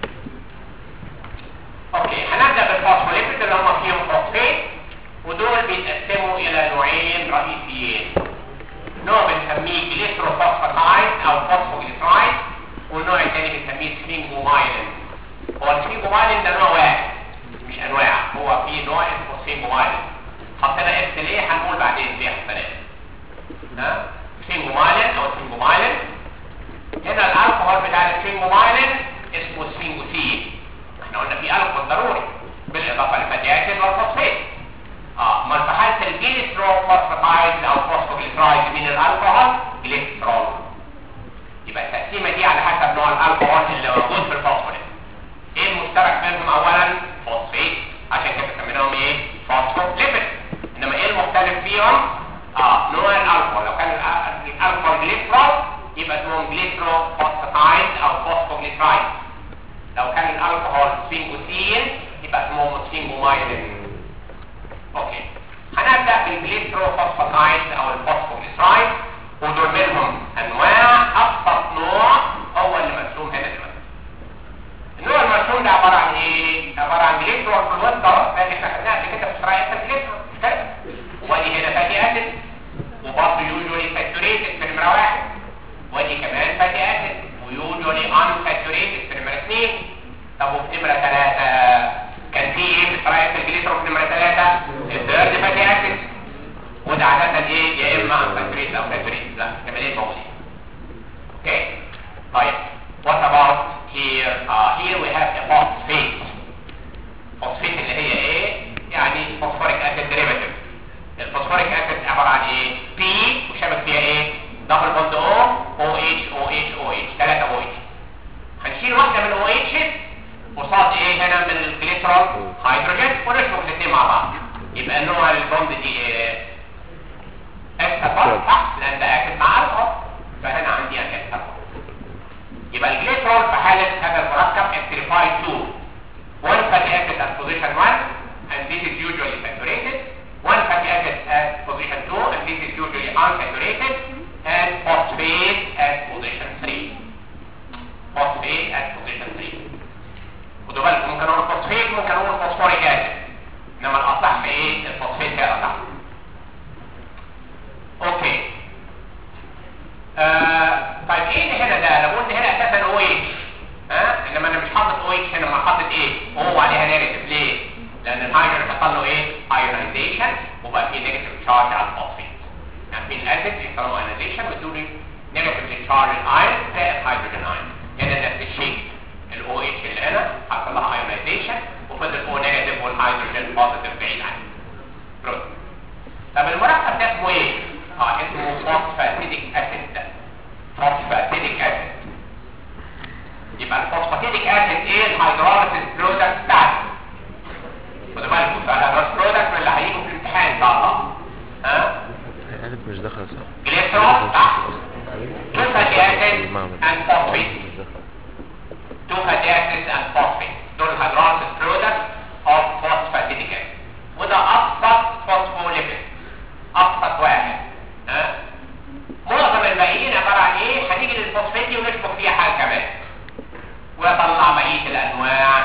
اوكي هنبدا بالفوسفوليبيد اللي هم فيهم فوسفيت ودول بيتقسموا الى نوعين رئيسيين نوع بنسميه جليسروفوسفاتايد او فوسفوجليسرايد والنوع الثاني بنسميه سفينجومايلين هو السفينجومايلين ده نوع واحد مش انواع هو في نوع اسمه سفينجومايلين حطينا اس ليه هنقول بعدين ليه حطيناه ها سفينجومايلين او سفينجومايلين هنا الالكوهول بتاع السفينجومايلين اسمه سفينجوسين احنا قلنا في الكحول ضروري بالاضافه للفاتي اسيد والفوسفات اه امال في حاله الجليسروفوسفاتايد او فوسفوجليسرايد من الالكوهول جليسرول يبقى التقسيمه دي على حسب نوع الالكوهول اللي موجود في الفوسفوريت ايه المشترك بينهم اولا فوسفيت عشان كده سميناهم ايه فوسفوليبيد انما ايه المختلف فيهم اه نوع الالكوهول لو كان ال- الالكوهول جليسرول يبقى اسمهم جليسروفوسفاتايد او فوسفوجليسرايد لو كان الالكوهول سفينجوسين يبقى اسمهم سفينجومايلين اوكي هنبدا بالجليسروفوسفاتايد او الفوسفوجليسرايد ودول منهم انواع ابسط نوع هو اللي مرسوم هنا دلوقتي النوع المرسوم ده عباره عن ايه عباره عن جليسرول في الوسط اهو ده اللي احنا خدناه قبل كده في شرايح الجليسرول مش كده وادي هنا فاتي اسيد وبرضه يوجوالي ساتوريتد في نمره واحد وادي كمان فاتي اسيد ويوجوالي ان ساتوريتد في نمره اثنين طب وفي نمره ثلاثه كان في ايه في شرايح الجليسرول في نمره ثلاثه الثيرد فاتي اسيد وده عادة ايه يا اما ساتوريت او ساتوريت لا كمالين موجودين اوكي طيب what about here uh, here we have a phosphate phosphate اللي هي ايه يعني phosphoric acid derivative الفوسفوريك اسيد عبارة عن ايه P وشبك فيها ايه دبل بوند O OH OH OH 3 OH هنشيل واحدة من OH قصاد ايه هنا من الجليسرول هيدروجين ونشبك الاثنين مع بعض يبقى النوع البوند دي ايه استفاد صح لان ده اكد مع الكحول فهنا عندي ان استفاد يبقى الجليسرول في حاله هذا المركب استريفايد 2 one fatty acid at position 1 and this is usually saturated one fatty acid at position 2 and this is usually unsaturated and phosphate at position 3 phosphate at position 3 خدوا بالكم ممكن اقول فوسفيت ممكن اقول فوسفوريك اسيد انما الاصح ايه الفوسفيت هي الاصح اوكي آه طيب ايه اللي هنا ده لو قلنا هنا اساسا او اتش ها انما انا مش حاطط او اتش هنا ما حاطط ايه او عليها نيجاتيف ليه لان الهيدروجين حصل له ايه ايونايزيشن وبقى فيه نيجاتيف تشارج على الفوسفيت يعني في الاسيد بيحصل له ايونايزيشن ويدوا لي نيجاتيف تشارج الايون زائد هيدروجين ايون هنا نفس الشيء الاو اتش اللي هنا حصل لها ايونايزيشن وفضل او نيجاتيف والهيدروجين بوزيتيف بعيد عنه جود طب المركب ده اسمه ايه اه اسمه فوسفاتيديك اسيد فوسفاتيديك اسيد يبقى الفوسفاتيديك اسيد ايه الهيدروليسيس برودكت بتاعته خدوا بالكم بقى الهيدروليسيس برودكت من اللي هيجوا في الامتحان ان شاء الله ها الف مش داخل صح جليسرول صح تو فاتي اسيد اند فوسفيت مش داخل two fatty acids and phosphate دول hydrolysis products of phosphatidic acid وده ابسط فوسفوليبيد ابسط واحد ها معظم الباقيين عباره عن ايه هنيجي للفوسفات دي ونشبك فيها حاجه كمان ويطلع بقيه الانواع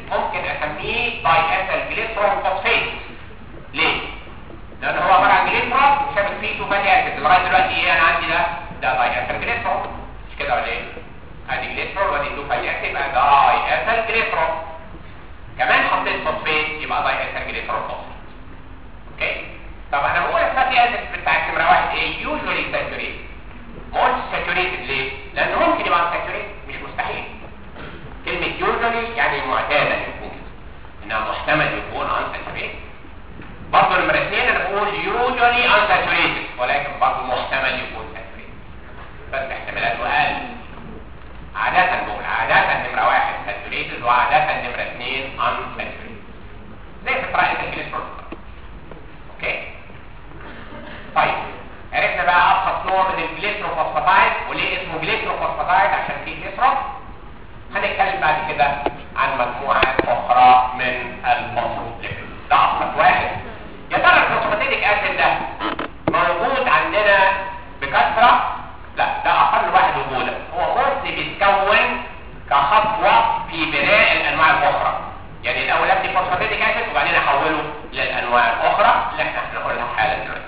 ممكن اسميه داي ايثيل جليسرول فوسفيت ليه؟ لان هو عباره عن جليسرول وشابك فيه تو فاتي اسيد لغايه دلوقتي ايه انا عندي ده ده داي ايثيل جليسرول مش كده ولا ايه؟ ادي جليسرول وادي تو فاتي اسيد يبقى داي ايثيل جليسرول كمان حطيت فوسفيت يبقى داي ايثيل جليسرول فوسفيت اوكي طب انا بقول الفاتي اسيد بتاعت نمره واحد ايه؟ يوجوالي ساتوريتد مولت ساتوريتد ليه؟ لانه ممكن يبقى ساتوريتد مش مستحيل كلمة يوجوالي يعني معتادة يكون انها محتمل يكون unsaturated برضه نمرة اثنين انا بقول usually unsaturated ولكن برضه محتمل يكون saturated بس احتمالاته اقل عادة بقول عادة نمرة واحد saturated وعادة نمرة اثنين unsaturated زي في طريقة الكليسترول اوكي طيب عرفنا بقى ابسط نوع من الجليسروفوسفاتايد وليه اسمه جليسروفوسفاتايد عشان فيه جليسرول هنتكلم بعد كده عن مجموعات اخرى من الفوسفاتيد ده ابسط واحد يا ترى الفوسفاتيديك اسيد ده موجود عندنا بكثره لا ده اقل واحد وجودا هو موستلي بيتكون كخطوه في بناء الانواع الاخرى يعني الاول ابني فوسفاتيديك اسيد وبعدين احوله للانواع الاخرى اللي احنا هنقولها حالا دلوقتي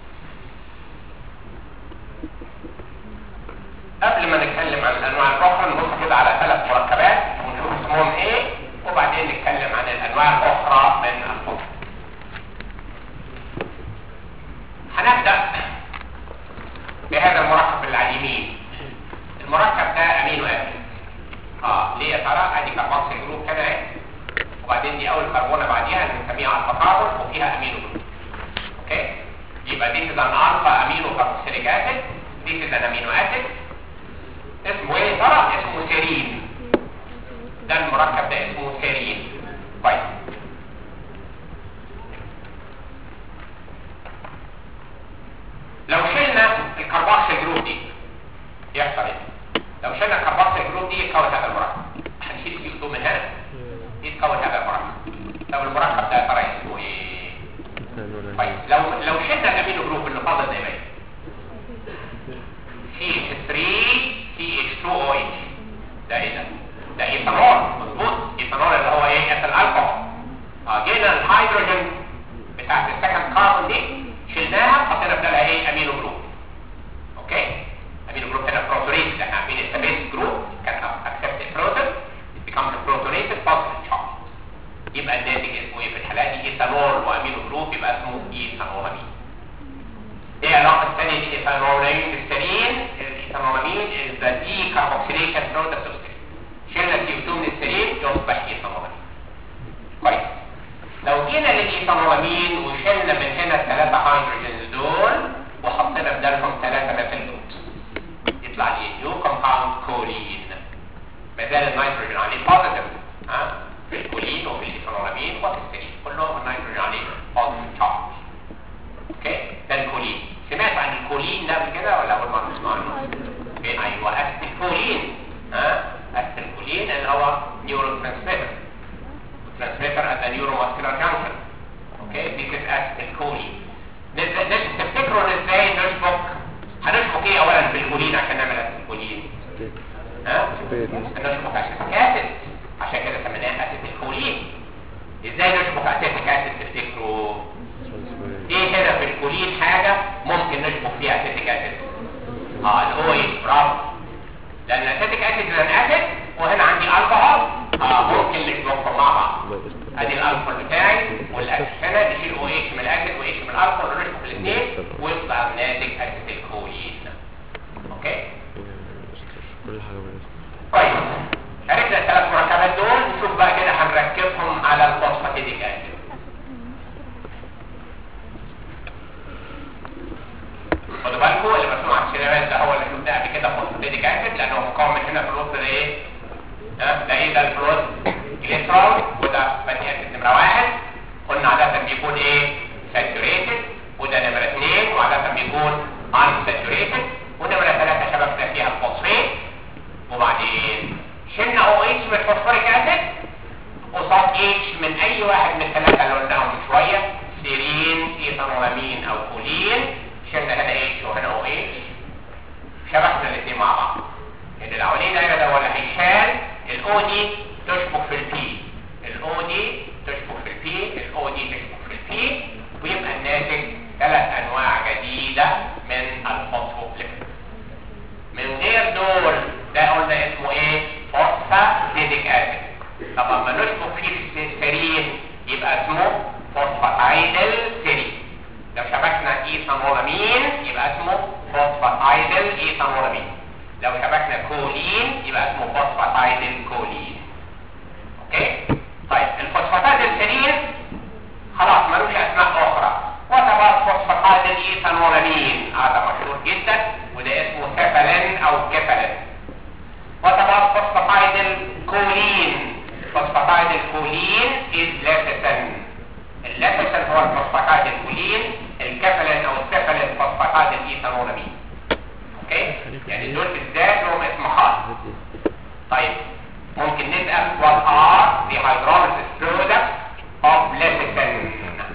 قبل ما نتكلم عن الانواع الاخرى نبص كده على ثلاث مركبات ونشوف اسمهم ايه وبعدين نتكلم عن الانواع الاخرى من الفوسفور هنبدا بهذا المركب اللي على اليمين المركب ده امينو اسيد اه ليه يا ترى ادي كربوكسيل جروب كده اهي وبعدين دي اول كربونه بعديها اللي بنسميها الفا كاربون وفيها امينو جروب اوكي يبقى دي كده الفا امينو كاربوكسيليك اسيد دي كده امينو اسيد اسمه ايه ترى اسمه سيرين ده المركب ده اسمه سيرين طيب لو شلنا الكربوكسيل جروب دي يحصل ايه لو شلنا الكربوكسيل جروب دي يتكون هذا المركب هنشيل سي 2 من هنا يتكون هذا المركب طب المركب ده ترى اسمه ايه طيب لو لو شلنا الامينو جروب اللي فاضل زي ما هي CH3 CH2OH ده ايه ده؟ ده ايثانول مظبوط ايثانول اللي هو ايه؟ ايثيل الكحول اه جينا الهيدروجين بتاعت السكند كاربون دي شلناها حطينا بدالها ايه؟ امينو جروب اوكي؟ امينو جروب هنا بروتونيتد احنا عارفين السبيس جروب كان اكسبت بروتون becomes بروتونيتد positive charge يبقى الناتج اسمه ايه في الحالة دي ايثانول وامينو جروب يبقى اسمه ايثانولامين ايه علاقة الثانية دي ايثانولامين بالسرين الايثانولامين is the decarboxylation product of serine شلنا السي 2 من السرين يصبح ايثانولامين كويس لو جينا للايثانولامين وشلنا من هنا الثلاثة هيدروجينز دول وحطينا بدالهم ثلاثة ميثيل جروبس يطلع لي نيو كومباوند كولين ما زال النيتروجين عليه بوزيتيف ها في الكولين وفي الايثانولامين وفي السرين كلهم النيتروجين عليه بوزيتيف تشارج اوكي ده الكولين سمعت عن الكولين ده قبل كده ولا اول مره تسمع عنه فين ايوه اسيتيلكولين ها اسيتيلكولين اللي هو نيورو ترانسميتر ترانسميتر at the neuromuscular junction اوكي this is acetylcholine نز- نز- تفتكروا ان ازاي نشبك هنشبك ايه اولا بالكولين عشان نعمل اسيتيلكولين ها نشبك اسيتيك اسيد عشان كده سميناها اسيتيلكولين ازاي نشبك اسيتيك اسيد تفتكروا ايه هنا في الكولين حاجة ممكن نشبك فيها اسيتيك اسيد اه الاو اتش برافو لان اسيتيك اسيد لان اسيد وهنا عندي الكحول اه ممكن نشبكهم مع بعض ادي الالكحول بتاعي والاسيد هنا نشيل او اتش من الاسيد و اتش من الالكحول ونشبك الاثنين ويطلع الناتج اسيتيلكولين اوكي كل حاجة بالاسم طيب عرفنا الثلاث مركبات دول نشوف بقى كده هنركبهم على الفوسفاتيديك اسيد خدوا بالكم اللي مرسوم على الشمال ده هو اللي شفناه قبل كده فوسفاتيديك اسيد لانه مكون من هنا في الوسط ده ايه؟ ها ده ايه ده الفلوس جليسرول وده فاتي اسيد نمره واحد قلنا عادة بيكون ايه؟ ساتوريتد وده نمرة اثنين وعادة بيكون unsaturated ونمرة ثلاثة شبكنا فيها الفوسفيت وبعدين شلنا او اتش من الفوسفوريك اسيد قصاد اتش من اي واحد من الثلاثة اللي قلناهم من شوية سيرين ايثانولامين او كولين شلنا هنا اتش وهنا او اتش شبكنا الاثنين مع بعض ان الاولاني دايما ده ولا هيشال الاو دي تشبك في البي ايثانولامين لو شبكنا كولين يبقى اسمه فوسفاتايد الكولين اوكي طيب الفوسفاتايد السرير خلاص ملوش اسماء اخرى وتبقى فوسفاتايد الايثانولامين هذا مشهور جدا وده اسمه سيفالين او كيفالين وتبقى فوسفاتايد الكولين فوسفاتايد الكولين is lecithin الليكتين هو الفوسفاتايد الكولين الكفلين او السفلين فوسفاتايد الايثانولامين اوكي يعني دول بالذات لهم اسم خاص طيب ممكن نسال what are the hydrolysis products of lecithin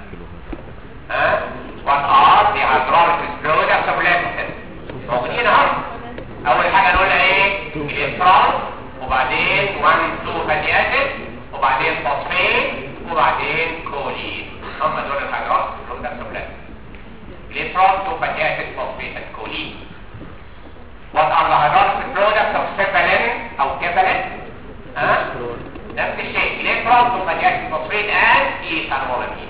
ها what are the hydrolysis products of lecithin موجودين اهو اول حاجه نقولها ايه جليسرول وبعدين 1 2 فاتي اسيد وبعدين فوسفات وبعدين كولين هم دول الهيدروكسيد برودكتس اوف لاكتوز جليسرول 2 فاتي اسيد فوسفات كولين what are the hydrolysis products of cephalin او كيفالين ها نفس الشيء جليسرول 2 فاتي اسيد فوسفات and ايثانولامين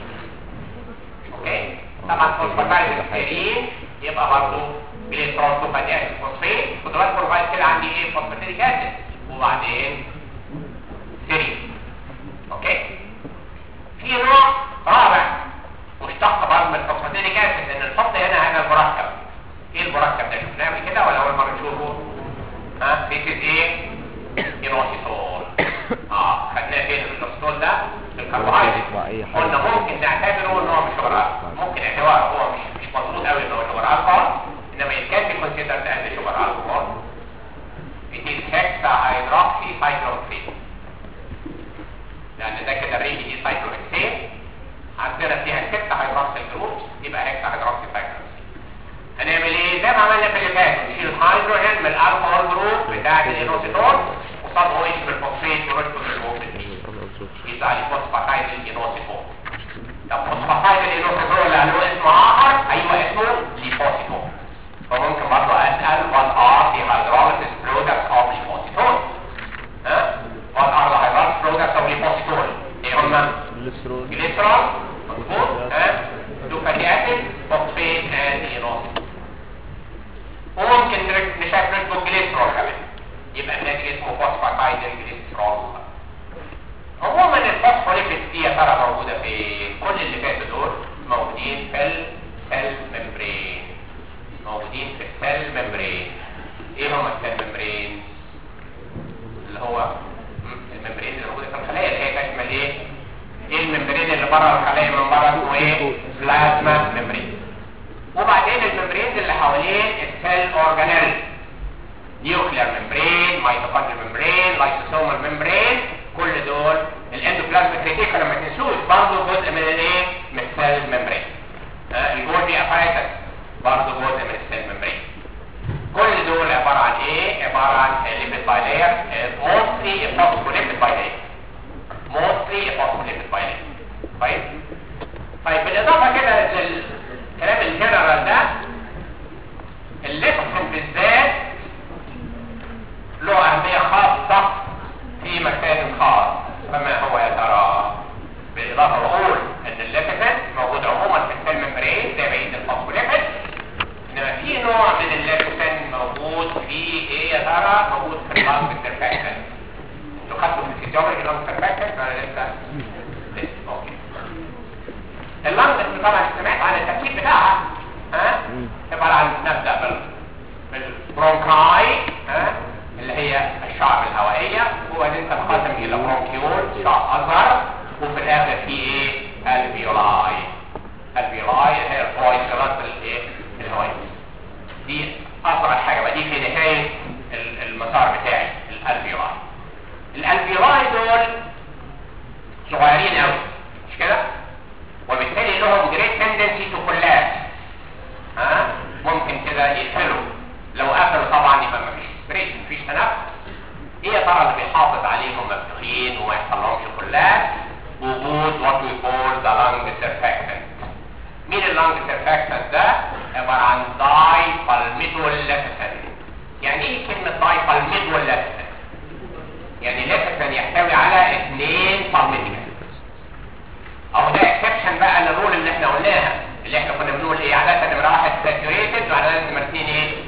اوكي طبعا فوسفاتايد السيرين يبقى برضه جليسرول 2 فاتي اسيد فوسفات خدوا بالكم بعد كده عندي ايه فوسفاتيك اسيد وبعدين سيرين اوكي في نوع رابع مشتق برضه من الفوسفاتيك اسيد لان الفضل هنا هذا المركب ايه المركب ده شفناه قبل كده ولا اول مره نشوفه ها this is ايه ايروسيتول اه خدناه فين الايروسيتول ده في الكربوهيدرات قلنا ممكن نعتبره ان هو مش شجر ممكن اعتباره هو مش مش مظبوط قوي ان هو شجر الكحول انما it can be considered as a sugar alcohol it is hexahydroxycyclohexane لان ده كده رينج دي سايكلوهكسين عندنا فيها ست هيدروكسيل جروبس يبقى هيكسا هيدروكسي سايكلوهكسين هنعمل ايه زي ما عملنا في اللي فات نشيل الهيدروجين من الالكوهول جروب بتاعه الاينوسيتول وصاد او اتش بالفوسفيت ونشبك الجروب يطلع لي فوسفاتايد الاينوسيتول طب فوسفاتايد الاينوسيتول اللي له اسم اخر ايوه اسمه ليفوسيتول فممكن برضه اسال what are the hydrolysis products of ليفوسيتول ها what are the hydrolysis products of ليفوسيتول ايه هما الجليسرول جليسرول مظبوط ها دو فاتي اسيد فوسفيت اند اينوسيتول وممكن نرك- نشاف نكتب جليسرول كمان يبقى الناتج اسمه فوسفاتايد الجليسرول عموما الفوسفوليبيد دي يا ترى موجوده في كل اللي فاتوا دول موجودين في السيل ممبرين موجودين في السيل ممبرين ايه هم السيل ممبرين اللي هو مم، الممبرين اللي موجوده في الخلايا اللي هي تشمل ايه ايه الممبرين اللي بره الخلايا من بره اسمه ايه بلازما ممبرين وبعدين الممبرين اللي حوالين السيل اورجانيل نيوكلير ممبرين ميتوكوندريال ممبرين لايسوسومال ممبرين كل دول الاندوبلازميك ريتيكولم ما تنسوش برضه جزء من الايه من السيل ممبرين آه الجولجي ابايتس برضه جزء من السيل ممبرين كل دول عباره عن ايه عباره عن ليبيد بايلير موستلي فوسفوليبيد بايلير موستلي فوسفوليبيد بايلير طيب طيب بالاضافه كده للكلام الجنرال ده الليكسن بالذات له أهمية خاصة في مكان خاص فما هو يا ترى بالإضافة بقول إن الليكسن موجود عموما في السيل ممبرين زي بقية الفوسفوليبيد إنما في نوع من الليكسن موجود في إيه يا ترى موجود في اللانج سيرفاكتنت انتوا خدتوا في الفيزيولوجي اللانج سيرفاكتنت ولا لسه؟ لسه أوكي اللانج طبعا سمعت عن التركيب بتاعها ها؟ عبارة عن نبدأ بال بالبرونكاي ها اللي هي الشعب الهوائية وبعدين تنقسم إلى برونكيول شعب أصغر وفي الآخر في إيه؟ الفيولاي الفيولاي هي الفويسرات الإيه؟ الهوائية دي أصغر حاجة بقى دي في نهاية ال- المسار بتاعي الالفيولاي الالفيولاي دول صغيرين قوي مش كده؟ وبالتالي لهم great tendency to collapse ها ممكن كده يقفلوا لو قفلوا طبعا يبقى مفيش بريك مفيش تنفس ايه يا ترى اللي بيحافظ عليهم مفتوحين وما يحصلهمش كلها وجود what we call the lung surfactant مين اللانج surfactant ده عباره عن داي بالميدول يعني ايه كلمه داي بالميدول يعني ليكسن يحتوي على اثنين بالميدول او ده اكسبشن بقى للرول اللي احنا قلناها اللي احنا كنا بنقول ايه عاده نمره واحد ساتوريتد وعاده نمره اثنين ايه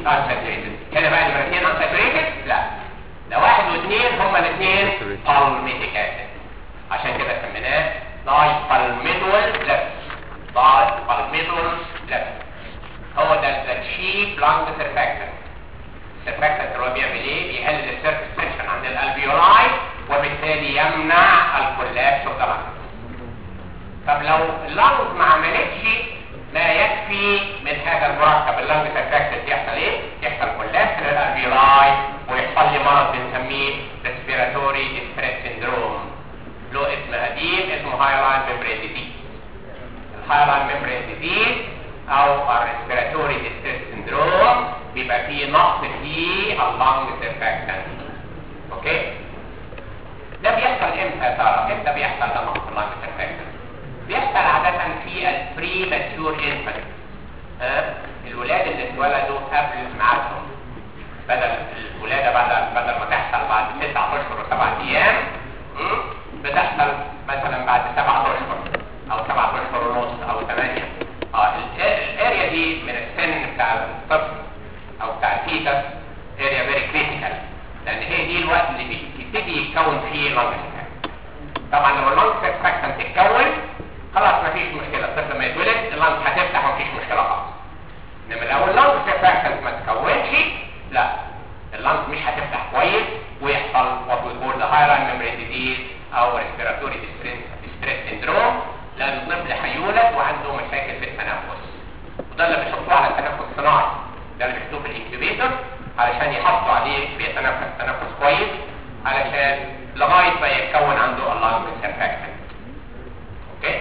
unsaturated هنا بقى نمرة اثنين unsaturated لا ده واحد واثنين هما الاثنين palmitic acid عشان كده سميناه dipalmitoyl levels dipalmitoyl levels هو ده the chief lung surfactant السرفاكتنت اللي هو بيعمل ايه؟ بيقلل السيرفس تنشن عند الالفيولاي وبالتالي يمنع الكولابس اوف ذا طب لو اللنج ما عملتش ما يكفي من هذا المركب اللنج سرفاكتنت يحصل ايه؟ يحصل كولابس للالفيولاي ويحصل لي مرض بنسميه ريسبيراتوري ديستريس سيندروم له اسم قديم اسمه هايلاين ميمبرين ديزيز الهايلاين ميمبرين ديزيز او الريسبيراتوري ديستريس سيندروم بيبقى فيه نقص في اللنج سيرفاكتنت اوكي ده بيحصل امتى يا ترى امتى بيحصل ده نقص اللنج سيرفاكتنت بيحصل عادة في البري ماتيور انفانت ها الولاد اللي اتولدوا قبل ميعادهم بدل الولاده بدل بدل ما تحصل بعد تسعة اشهر وسبعة ايام م? بتحصل مثلا بعد سبعة اشهر او سبعة اشهر ونص او ثمانية اه ال- الاريا دي من السن بتاع الطفل او بتاع الفيتس اريا فيري كريتيكال لان هي دي الوقت اللي بيبتدي يتكون فيه لانج طبعا لو اللانج سيرفاكتنت اتكون خلاص مفيش مشكله الطفل لما يتولد اللانج هتفتح ومفيش مشكله خالص انما لو اللانج سيرفاكتنت ما تكونش لا اللانج مش هتفتح كويس ويحصل وات وي كول ذا هايلاين ميمبرين ديزيز او ريسبيراتوري ديستريس سيندروم لان الطفل هيولد وعنده مشاكل في التنفس وده اللي بيحطوه على التنفس الصناعي ده اللي بيحطوه في الانكيوبيتر علشان يحطوا عليه بيتنفس تنفس كويس علشان لغايه ما يتكون عنده اللانج سيرفاكتنت اوكي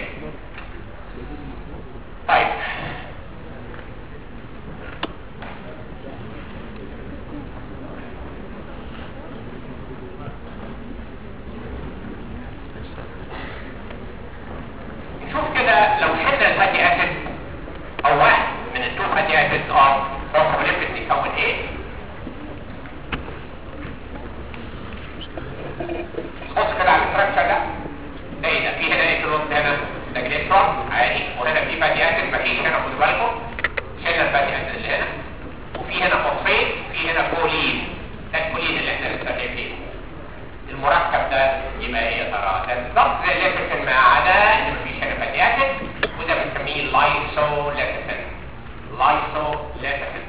طيب نشوف كده لو شلنا الفاتي اسيد او واحد من التو فاتي اسيد اوف فوسفوليبيد يكون ايه بص كده على الستراكشر ده ده ايه ده في هنا ايه في الوسط هنا ده جليسرول عادي وهنا في فاتي اسيد مفيش هنا خدوا بالكم شلنا الفاتي اسيد اللي هنا وفي هنا فوسفيت وفي هنا كولين ده الكولين اللي احنا لسه شايفينه المركب ده يبقى ايه يا ترى ده بالظبط زي الليبتين ما عدا ان مفيش هنا فاتي اسيد وده بنسميه لايسوليبتين لايسوليبتين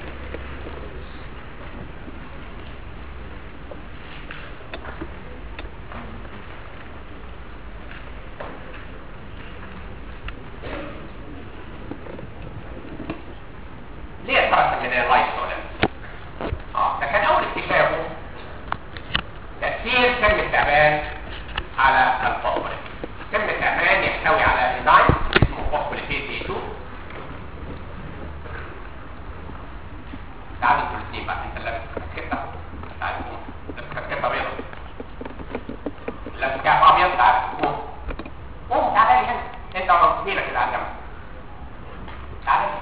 ليه ترى من اللايسوليبتين اه ده كان اول اكتشافه تأثير سم التعبان على الفوسفوريت سم التعبان يحتوي على انزيم اسمه فوسفوريتيز اي 2 تعالوا انتوا الاثنين بقى انت لابس كاسكته تعالوا قوم لابس كاسكته بيضاء لابس كعب ابيض تعالوا قوم قوم تعالى لي هنا انت ومصيبك كده على الجنب تعالى لي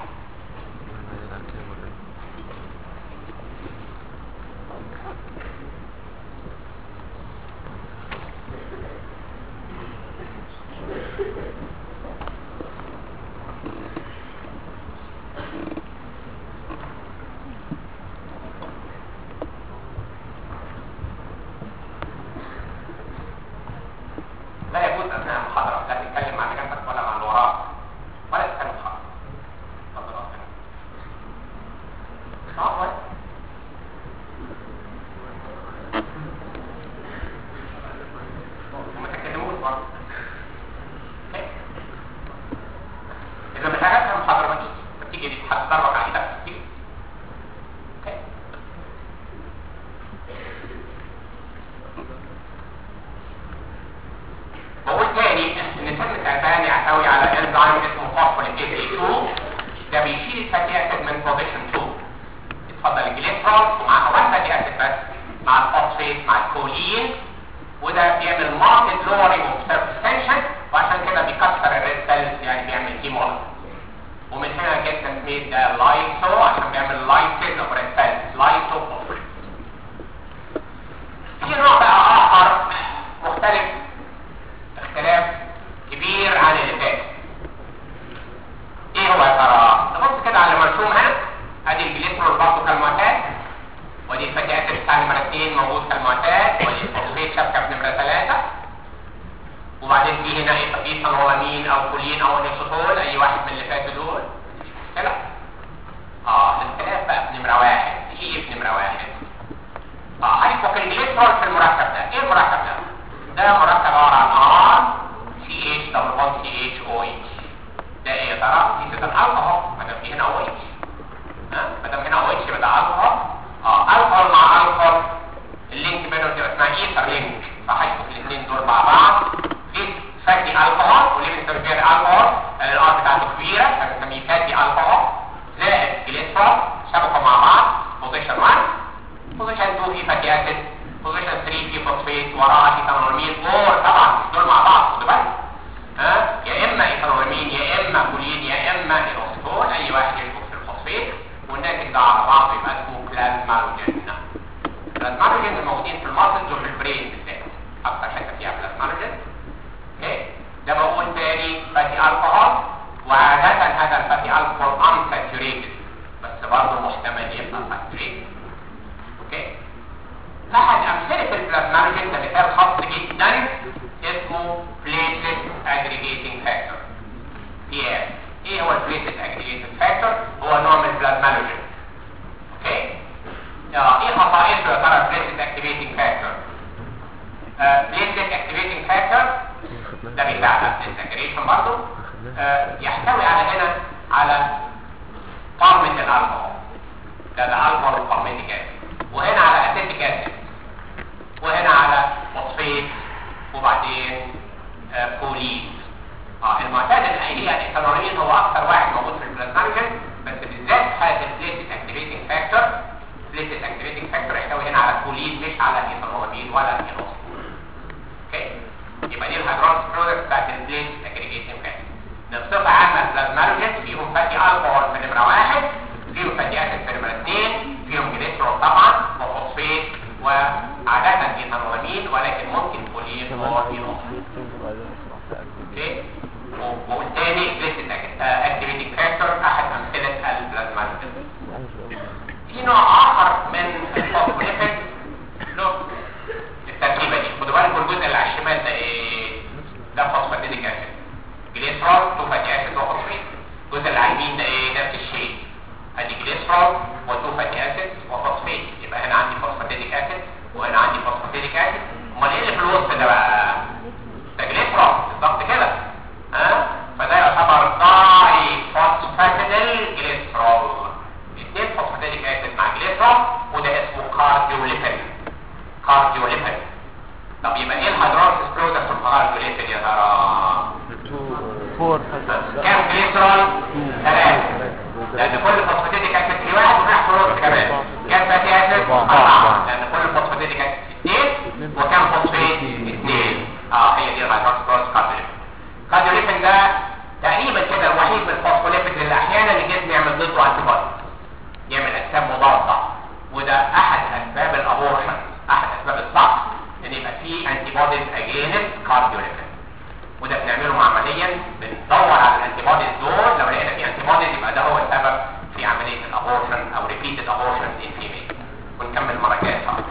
لا يجوز اثناء المحاضره لا تتكلم مع اللي جنبك ولا مع اللي وراك ولا تتكلم خالص اتفضل يا أستاذ. اه كويس. وما تتكلموش برضه أوكي؟ اذا مش عجبها المحاضره ما تيجي ما تيجي دي هتضربك على ايدك تيجي اوكي بقول تاني ان سم التعبان يحتوي على انزيم اسمه فوسفوليبيد اي 2 ده بيشيل الفاتي اسيد من بوزيشن 2 اتفضل الجليسرول ومعاها واحد فاتي اسيد بس مع الفوسفيت مع الكولين وده بيعمل ماركت لورينج اوف سيرفيس تنشن وعشان كده بيكسر الريد سيلز يعني بيعمل هيموليز ومن هنا جت تسميه ده لايسو عشان بيعمل لايسيز اوف ريد سيلز لايسو فوسفيت في نوع بقى اخر مختلف اختلاف كبير عن اللي فات ايه هو يا ترى نبص كده على المرسوم هنا ادي الجليسرول برضه كالمعتاد ايثانولامين او كولين او انيسوتول اي واحد من اللي فاتوا دول مفيش مشكله اه الاختلاف بقى في نمره واحد ايه في نمره واحد اه هايبوكليسترول في المركب ده ايه المركب ده ده مركب عباره عن ار سي اتش دبل بوند سي اتش او اتش ده ايه يا ترى دي ده الكحول ما دام في هنا او اتش ها ما دام هنا او اتش يبقى ده الكحول اه الكحول مع الكحول اللينك بينهم تبقى اسمها ايثر لينك فهيبقوا الاثنين دول مع بعض في فاتي الكحول وليه بنسمي فيها الكحول لان الار بتاعته كبيره فبنسميه فاتي الكحول زائد جليسرول شبكوا مع بعض بوزيشن 1 بوزيشن 2 في فاتي اسيد بوزيشن 3 في فوسفيت وراها ايثانولامين اور طبعا مش دول مع بعض خدوا بالك ها يا اما ايثانولامين يا اما كولين يا اما ايروستول اي واحد يشبك في الفوسفيت والناتج ده على بعض يبقى اسمه بلازمالوجين البلازمالوجين الموجودين في الماسلز وفي البرين بالذات اكتر حته فيها بلازمالوجين اوكي ده بقول تاني فاتي الكحول وعادة هذا الفاتي الكحول unsaturated بس برضه محتمل يبقى saturated اوكي احد امثله البلازمالوجين ده مثال خاص جدا اسمه platelet aggregating factor PS ايه هو البليتلت aggregating factor هو نوع من البلازمالوجين اوكي آه، ايه خصائصه يا ترى البليتلت activating factor platelet activating factor ده بيساعد على الانتجريشن برضه آه، يحتوي على هنا على فارمة الالكحول ده ده الكحول وفارميتيك اسيد وهنا على اسيتيك اسيد وهنا على فوسفيت وبعدين آه، كولين اه المعتاد الحقيقي الايثانولين هو اكثر واحد موجود في البلازمالوجين بس بالذات في حاله البليتلت اكتيفيتنج فاكتور البليتلت اكتيفيتنج فاكتور يحتوي هنا على كولين مش على الايثانولين ولا الايروس اوكي يبقى دي الهيدروليس برودكت بتاعت البليت اجريجيتنج فاتي بصفه عامه البلازمالوجين فيهم فاتي الكحول في نمره واحد فيهم فاتي اسيد في نمره اثنين فيهم جليسرول طبعا وفوسفيت وعاده ايثانولامين ولكن ممكن كولين وفينول اوكي والتاني بليت اكتيفيتنج فاكتور احد امثله البلازمالوجين في نوع اخر من الفوسفوليبيد له التركيبه دي خدوا بالكم الجزء اللي على الشمال ده ايه ده فوسفاتيديك اسيد جليسرول تو فاتي اسيد وفوسفيت الجزء اللي على اليمين ده ايه نفس الشيء ادي جليسرول وتو فاتي اسيد وفوسفيت يبقى هنا عندي فوسفاتيديك اسيد وهنا عندي فوسفاتيديك اسيد امال ايه اللي في الوسط ده بقى ده جليسرول بالظبط كده ها فده يعتبر داي فوسفاتيديل جليسرول اثنين فوسفاتيديك اسيد مع جليسرول وده اسمه كارديوليبين كارديوليبين طب يبقى ايه الهيدروليس برودكت في الكارديوليبين يا ترى فور كام جليسرول ثلاثة لان كل فوسفاتيديك اسيد في واحد وفي فلوس كمان كام فاتي اسيد اربعة لان كل فوسفاتيديك اسيد اثنين وكام فوسفيت اثنين اه هي دي الهيدروليس برودكت كارديوليبين كارديوليبين ده تقريبا كده الوحيد من الفوسفوليبيد اللي احيانا الجسم يعمل ضده انتي بودي يعمل اجسام مضاده وده احد اسباب الابورشن احد اسباب الضعف ان يبقى في انتي بوديز اجينست كارديوليبين وده بنعمله عمليا بندور على الانتي بوديز دول لو لقينا في انتي بوديز يبقى ده هو السبب في عمليه الابورشن او ريبيتد ابورشن ان فيميل ونكمل المره الجايه ان شاء الله